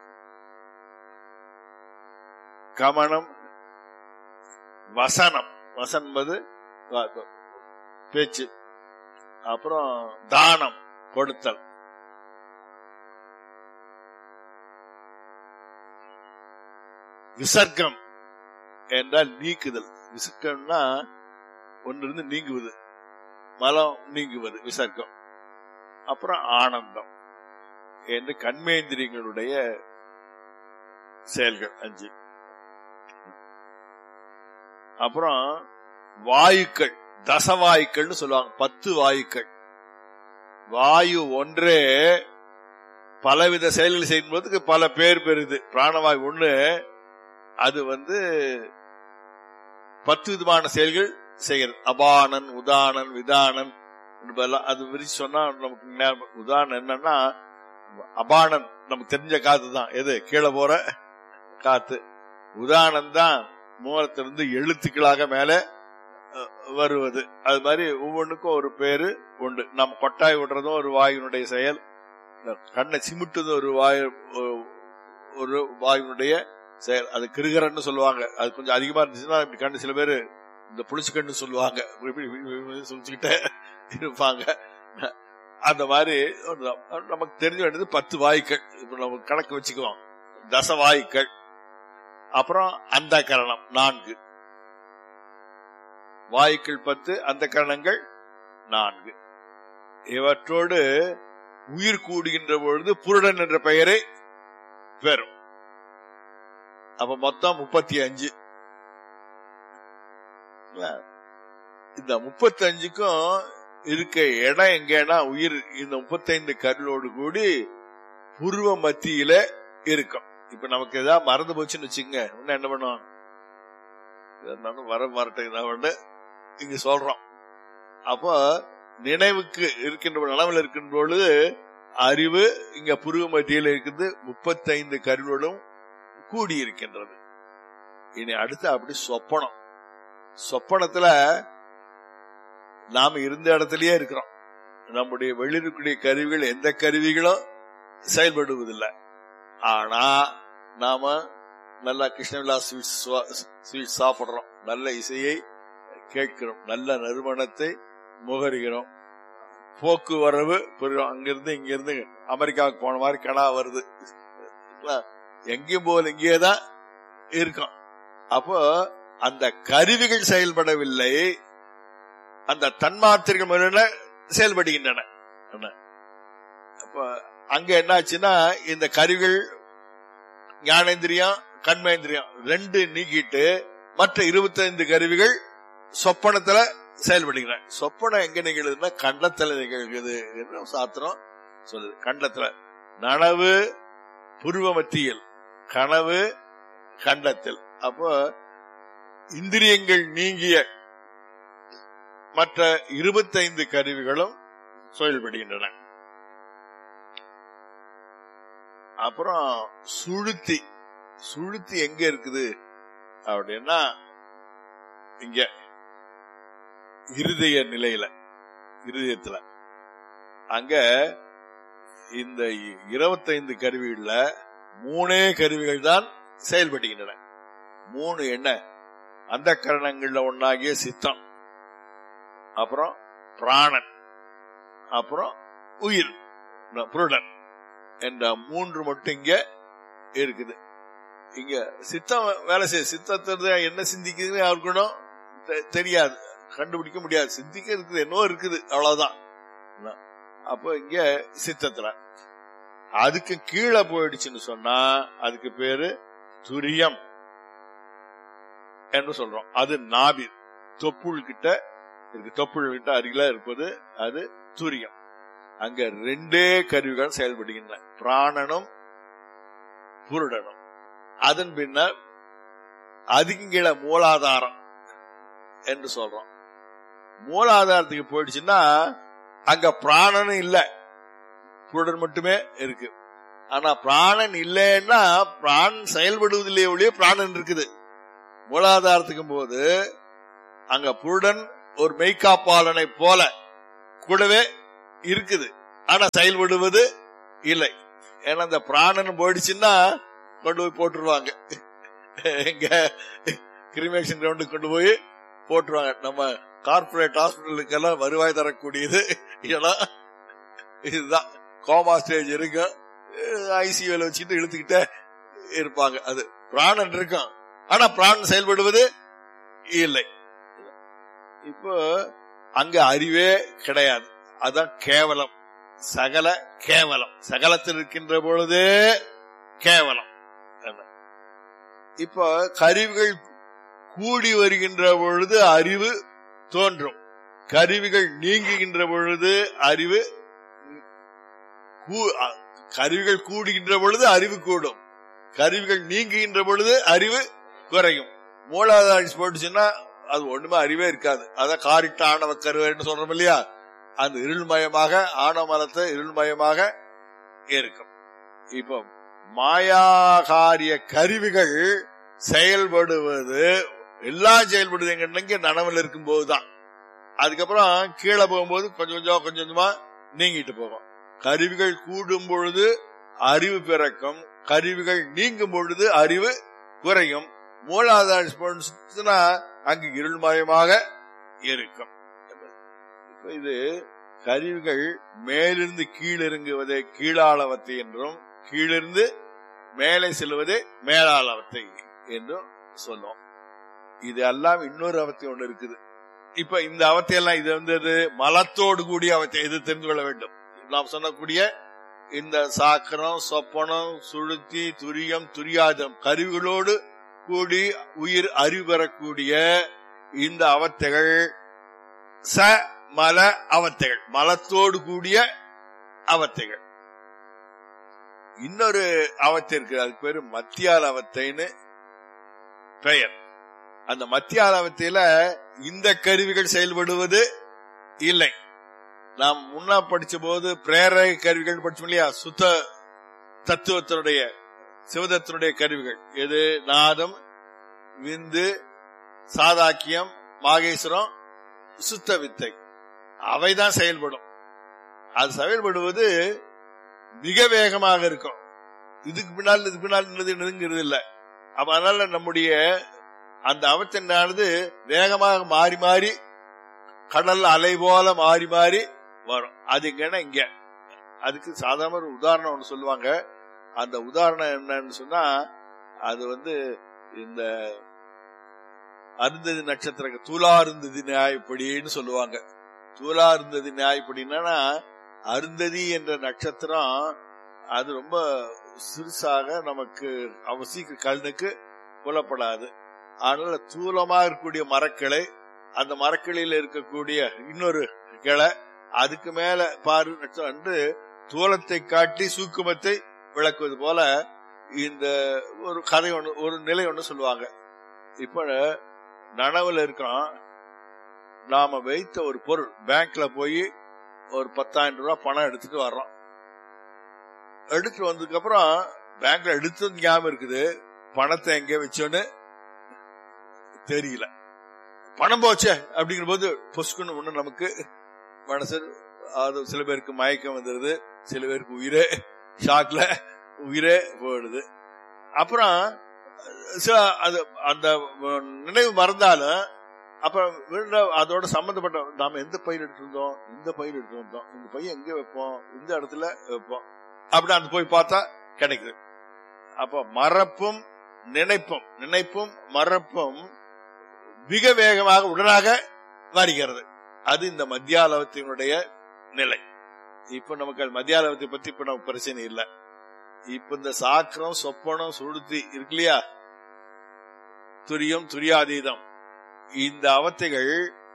கமனம் வசனம் வசன்பது வா- பேச்சு அப்புறம் தானம் கொடுத்தல் விசர்க்கம் என்றால் நீக்குதல் விசர்க்கம்னா ஒன்றிருந்து நீங்குவது மலம் நீங்குவது விசர்க்கம் அப்புறம் ஆனந்தம் என்று கண்மேந்திரியங்களுடைய செயல்கள் அஞ்சு அப்புறம் வாயுக்கள் தசவாயுக்கள்னு சொல்லுவாங்க பத்து வாயுக்கள் வாயு ஒன்றே பலவித செயல்கள் செய்யும்போதுக்கு பல பேர் பெறுது பிராணவாயு ஒண்ணு அது வந்து பத்து விதமான செயல்கள் செய்கிறது அபானன் உதானன் விதானன் என்பதெல்லாம் அது விரிச்சு சொன்னா நமக்கு ஞாபகம். உதாரணம் என்னன்னா அபானன் நமக்கு தெரிஞ்ச காத்து தான் எது கீழே போற காத்து உதாரணம் தான் மூலத்திலிருந்து எழுத்துக்களாக மேல அஹ், வருவது அது மாதிரி ஒவ்வொன்றுக்கும் ஒரு பேரு உண்டு நம்ம கொட்டாய் விடுறதும் ஒரு வாயுனுடைய செயல் இந்த கண்ணை சிமிட்டுறதும் ஒரு வாயு ஒரு- ஒரு வாயுனுடைய செயல் அது கிருகரன்னு சொல்லுவாங்க அது கொஞ்சம் அதிகமா இருந்துச்சுன்னா இப்படி கண்டு சில பேர் இந்த புளிச்சு கண்ணு சொல்லுவாங்க இப்படி இப்படி இப்படி இப்படி சொல்லிக்கிட்டே இருப்பாங்க அந்த மாதிரி ஒண்ணுதான். நமக்கு தெரிஞ்ச வேண்டியது பத்து வாயுக்கள் இப்ப நம்ம கணக்கு வச்சுக்குவோம் தச வாயுக்கள் அப்புறம் அந்த கரணம் நான்கு வாயுக்கள் பத்து அந்த கரணங்கள் நான்கு இவற்றோடு உயிர் கூடுகின்ற பொழுது புருடன் என்ற பெயரை பெறும் அப்ப மொத்தம் முப்பத்தி அஞ்சு இந்த முப்பத்தி அஞ்சுக்கும் இருக்க இடம் எங்கன்னா உயிர் இந்த முப்பத்தைந்து கருளோடு கூடி புருவ மத்தியில இருக்கும் இப்ப நமக்கு ஏதாவது மறந்து போச்சுன்னு வச்சுங்க இன்னும் என்ன பண்ணுவோம் இருந்தாலும் வர மறட்டேன் இங்க சொல்றோம் அப்போ நினைவுக்கு இருக்கின்ற நிலவில் இருக்கின்ற பொழுது அறிவு இங்க புருவ மத்தியில இருக்குது முப்பத்தைந்து கருளோடும் கூடி இருக்கின்றது இனி அடுத்து அப்படி சொப்பனம் சொப்பனத்துல நாம இருந்த இடத்திலேயே இருக்கிறோம் நம்முடைய வெளியிருக்கக்கூடிய கருவிகள் எந்த கருவிகளும் செயல்படுவதில்லை ஆனா நாம நல்லா கிருஷ்ணவிலா ஸ்வீட்ஸ் ஸ்வீட் சாப்பிடுறோம் நல்ல இசையை கேட்கிறோம் நல்ல நறுமணத்தை முகருகிறோம் போக்குவரவு புரியும் அங்கிருந்து இங்கிருந்து அமெரிக்காவுக்கு போன மாதிரி கடா வருது இல்ல? எங்கேயும் போல இங்கேயே தான் இருக்கும் அப்போ அந்த கருவிகள் செயல்படவில்லை அந்த தன்மாத்திரைகள் முதல்ல செயல்படுகின்றன என்ன? அப்ப அங்க என்னாச்சுன்னா இந்த கருவிகள் ஞானேந்திரியம் கண்மேந்திரியம் ரெண்டு நீக்கிட்டு மற்ற இருபத்தைந்து கருவிகள் சொப்பனத்துல செயல்படுகின்றன சொப்பனம் எங்க நிகழுதுன்னா கண்டத்துல நிகழ்கிறது என்று சாத்திரம் சொல்லுது கண்டத்துல நனவு புருவ மத்தியில் கனவு கண்டத்தில் அப்போ இந்திரியங்கள் நீங்கிய மற்ற இருபத்தைந்து கருவிகளும் செயல்படுகின்றன அப்புறம் சுழுத்தி சுழுத்தி எங்க இருக்குது அப்படின்னா இங்க இருதய நிலையில இருதயத்துல அங்க இந்த இருபத்தைந்து கருவிகள்ல மூணே கருவிகள் தான் செயல்படுகின்றன மூணு என்ன அந்த கரணங்கள்ல ஒன்னாகிய சித்தம் அப்புறம் பிராணன் அப்புறம் உயிர் இந்த புருடன் என்ற மூன்று மட்டும் இங்க இருக்குது இங்க சித்தம் வேலை செய்ய சித்தத்தை என்ன சிந்திக்குதுன்னு யாருக்கணும் தெ- தெரியாது கண்டுபிடிக்க முடியாது சிந்திக்க இருக்குது என்னவோ இருக்குது அவ்வளவுதான் என்ன? அப்போ இங்க சித்தத்துல அதுக்கு கீழே போயிடுச்சுன்னு சொன்னா அதுக்கு பேரு துரியம் என்று சொல்றோம் அது நாபி தொப்புள் கிட்ட இருக்கு தொப்புள் கிட்ட அருகில இருப்பது அது துரியம் அங்க ரெண்டே கருவிகள் செயல்படுகின்றன பிராணனும் புருடனும் அதன் பின்னர் அதுக்கு கீழே மூலாதாரம் என்று சொல்றோம் மூலாதாரத்துக்கு போயிடுச்சுன்னா அங்க பிராணனும் இல்ல புருடன் மட்டுமே இருக்கு ஆனா பிராணன் இல்லைன்னா பிராணன் செயல்படுவதில்லையே ஒழிய பிராணன் இருக்குது மூலாதாரத்துக்கும் போது அங்க புருடன் ஒரு மெய்காப்பாளனை போல கூடவே இருக்குது ஆனா செயல்படுவது இல்லை ஏன்னா இந்த பிராணன் போயிடுச்சுன்னா கொண்டு போய் போட்டுருவாங்க எங்க கிரிமேஷன் கிரவுண்டுக்கு கொண்டு போய் போட்டுருவாங்க நம்ம கார்பரேட் ஹாஸ்பிட்டலுக்கெல்லாம் வருவாய் தரக்கூடியது ஏன்னா இதுதான் கோமா ஸ்டேஜ் இருக்கும் ஐசியூல வச்சுட்டு இழுத்துக்கிட்டே இருப்பாங்க அது பிராணன் இருக்கும் ஆனா பிராணன் செயல்படுவது இல்லை இப்போ அங்க அறிவே கிடையாது அதான் கேவலம் சகல கேவலம் சகலத்தில் இருக்கின்ற பொழுதே கேவலம் என்ன? இப்போ கருவிகள் கூடி வருகின்ற பொழுது அறிவு தோன்றும் கருவிகள் நீங்குகின்ற பொழுது அறிவு கூ- அ- கருவிகள் கூடுகின்ற பொழுது அறிவு கூடும் கருவிகள் நீங்குகின்ற பொழுது அறிவு குறையும் மூலாதாரி போட்டுச்சுன்னா அது ஒண்ணுமே அறிவே இருக்காது அதான் காரிட்ட ஆணவ கருவைன்னு சொல்றோம் இல்லையா அந்த இருள்மயமாக ஆணவமலத்தை இருள்மயமாக இருக்கும் இப்போ மாயாகாரிய கருவிகள் செயல்படுவது எல்லாம் செயல்படுது எங்க நனவில் இருக்கும் போதுதான் அதுக்கப்புறம் கீழே போகும்போது கொஞ்சம் கொஞ்சம் கொஞ்சம் கொஞ்சமா நீங்கிட்டு போகும் கருவிகள் கூடும் பொழுது அறிவு பிறக்கும் கருவிகள் நீங்கும் பொழுது அறிவு குறையும் மூலாதார போச்சுன்னா அங்கு இருள்மயமாக இருக்கும் இப்ப இது கருவிகள் மேலிருந்து கீழிறங்குவதை கீழாளவத்தை என்றும் கீழிருந்து மேலே செல்வதே மேலாளவத்தை என்றும் சொல்லும் இது எல்லாம் இன்னொரு அவத்தை ஒண்ணு இருக்குது இப்ப இந்த அவத்தையெல்லாம் இது வந்து இது மலத்தோடு கூடிய அவத்தை இது தெரிந்து கொள்ள வேண்டும் நாம் சொன்னக்கூடிய இந்த சாக்கரம் சொப்பனம் சுளுத்தி துரியம் துரியாதம் கருவிகளோடு கூடி உயிர் அறிவு பெறக்கூடிய இந்த அவத்தைகள் ச மல அவத்தைகள் மலத்தோடு கூடிய அவத்தைகள் இன்னொரு அவத்தை இருக்கு அதுக்கு பேரு மத்தியால அவத்தைன்னு பெயர் அந்த மத்தியால அவத்தையில இந்த கருவிகள் செயல்படுவது இல்லை நாம் முன்னா படிச்ச போது பிரேரக கருவிகள் படிச்சோம் இல்லையா சுத்த தத்துவத்தினுடைய சிவதத்தினுடைய கருவிகள் எது நாதம் விந்து சாதாக்கியம் மாகேஸ்வரம் சுத்த வித்தை அவைதான் செயல்படும் அது செயல்படுவது மிக வேகமாக இருக்கும் இதுக்கு பின்னால் இதுக்கு பின்னால் நின்னது நெருங்கிறது இல்ல அப்ப அதனால நம்முடைய அந்த அவத்தினானது வேகமாக மாறி மாறி கடல் அலை போல மாறி மாறி வரும் அது எங்கன்னா இங்க அதுக்கு சாதாரண ஒரு உதாரணம் ஒண்ணு சொல்லுவாங்க அந்த உதாரணம் என்னன்னு சொன்னா அது வந்து இந்த அருந்ததி நட்சத்திர தூலா அருந்ததி நியாயப்படின்னு சொல்லுவாங்க தூலா அருந்ததி நியாயப்படினா அருந்ததி என்ற நட்சத்திரம் அது ரொம்ப சிறுசாக நமக்கு அவசிய கண்ணுக்கு புலப்படாது அதனால தூலமா இருக்கக்கூடிய மரக்கிளை அந்த மரக்கிளையில இருக்கக்கூடிய இன்னொரு கிளை அதுக்கு மேல பாரு நட்சத்திரம் என்று தூலத்தை காட்டி சூக்குமத்தை விளக்குவது போல இந்த ஒரு கதை ஒண்ணு ஒரு நிலை ஒண்ணு சொல்லுவாங்க இப்ப நனவுல இருக்கிறோம் நாம வைத்த ஒரு பொருள் பேங்க்ல போய் ஒரு பத்தாயிரம் ரூபாய் பணம் எடுத்துட்டு வர்றோம் எடுத்துட்டு வந்ததுக்கு அப்புறம் பேங்க்ல எடுத்தது ஞாபகம் இருக்குது பணத்தை எங்க வச்சோன்னு தெரியல பணம் போச்சே அப்படிங்கிற போது பொசுக்குன்னு ஒண்ணு நமக்கு மனசு அது சில பேருக்கு மயக்கம் வந்துருது சில பேருக்கு உயிரே ஷாக்ல உயிரே போயிடுது அப்புறம் சில அது அந்த நினைவு மறந்தாலும் அப்புறம் மீண்டும் அதோட சம்பந்தப்பட்ட நாம எந்த பயிர் எடுத்து இருந்தோம் இந்த பயிர் எடுத்து வந்தோம் இந்த பையன் எங்க வைப்போம் இந்த இடத்துல வைப்போம் அப்படி அந்த போய் பார்த்தா கிடைக்குது அப்ப மறப்பும் நினைப்பும் நினைப்பும் மறப்பும் மிக வேகமாக உடனாக வருகிறது அது இந்த மத்தியாலவத்தினுடைய நிலை இப்ப நமக்கு அது மத்தியாலவத்தை பத்தி இப்ப நமக்கு பிரச்சனை இல்லை இப்ப இந்த சாக்கிரம் சொப்பனம் சுடுத்தி இருக்கு இல்லையா துரியம் துரியாதீதம் இந்த அவத்தைகள்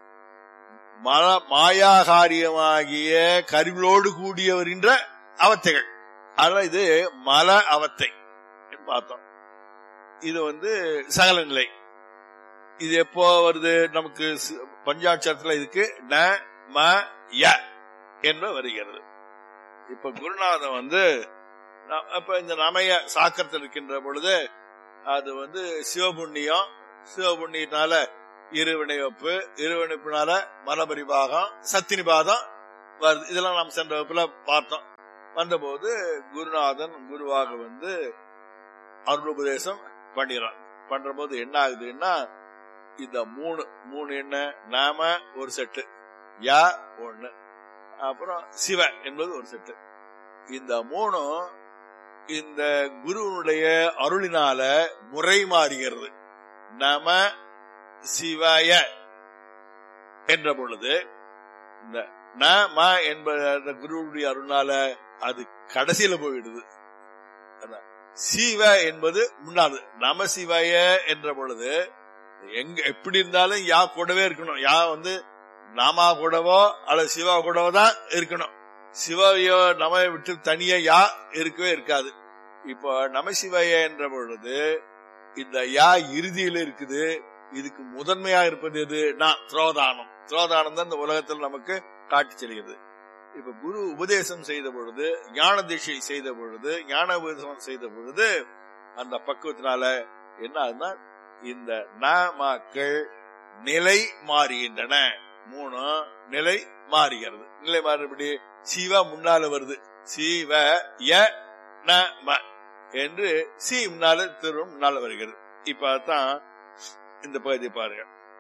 மல- மாயாகாரியமாகிய கருவிகளோடு கூடிய வருகின்ற அவத்தைகள் அதனால இது மல அவத்தை என்று பார்த்தோம் இது வந்து சகல நிலை இது எப்போ வருது நமக்கு சி- பஞ்சாட்சரத்துல இதுக்கு ந ம ய என்று வருகிறது இப்ப குருநாதன் வந்து ந- அப்ப இந்த நமைய சாக்கரத்தில் இருக்கின்ற பொழுது அது வந்து சிவபுண்ணியம் சிவபுண்ணியத்தினால இருவினைவப்பு இருவினைப்பினால மலபரிபாகம் சத்தினிபாதம் வருது இதெல்லாம் நாம் சென்ற வகுப்புல பார்த்தோம் வந்தபோது குருநாதன் குருவாக வந்து அருளுபதேசம் பண்ணிடுறான் பண்ற போது என்ன ஆகுதுன்னா இந்த மூணு மூணு என்ன நாம ஒரு செட்டு யா ஒண்ணு அப்புறம் சிவ என்பது ஒரு செட்டு இந்த மூணும் இந்த குருவனுடைய அருளினால முறை மாறுகிறது நம சிவாய என்ற பொழுது இந்த ந ம என்பது அந்த குருவுடைய அருளால அது கடைசியில போயிடுது அதான். சிவ என்பது முன்னாள் நம சிவாய என்ற பொழுது எங்க எப்படி இருந்தாலும் யா கூடவே இருக்கணும் யா வந்து நாமா கூடவோ அல்லது சிவா கூடவோ தான் இருக்கணும் சிவாவையோ நம விட்டு தனியா யா இருக்கவே இருக்காது இப்போ நமசிவாய என்ற பொழுது இந்த யா இறுதியில இருக்குது இதுக்கு முதன்மையா இருப்பது எது நான் துரோதானம் துரோதானம் தான் இந்த உலகத்தில் நமக்கு காட்டி செல்கிறது இப்ப குரு உபதேசம் செய்த பொழுது ஞான திசை செய்த பொழுது ஞான உபதேசம் செய்த பொழுது அந்த பக்குவத்தினால என்ன ஆகுதுன்னா இந்த நாமாக்கள் நிலை மாறுகின்றன மூணு நிலை மாறுகிறது நிலை மாறுபடி சிவ முன்னால வருது சிவ ய ந ம என்று சி முன்னால திரு முன்னால வருகிறது இப்ப அதான் இந்த பகுதி பாருங்க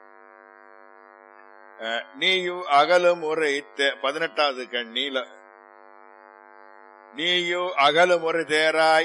அஹ், நீயும் அகலும் முறை பதினெட்டாவது கண்ணில நீயோ அகல முறை தேராய்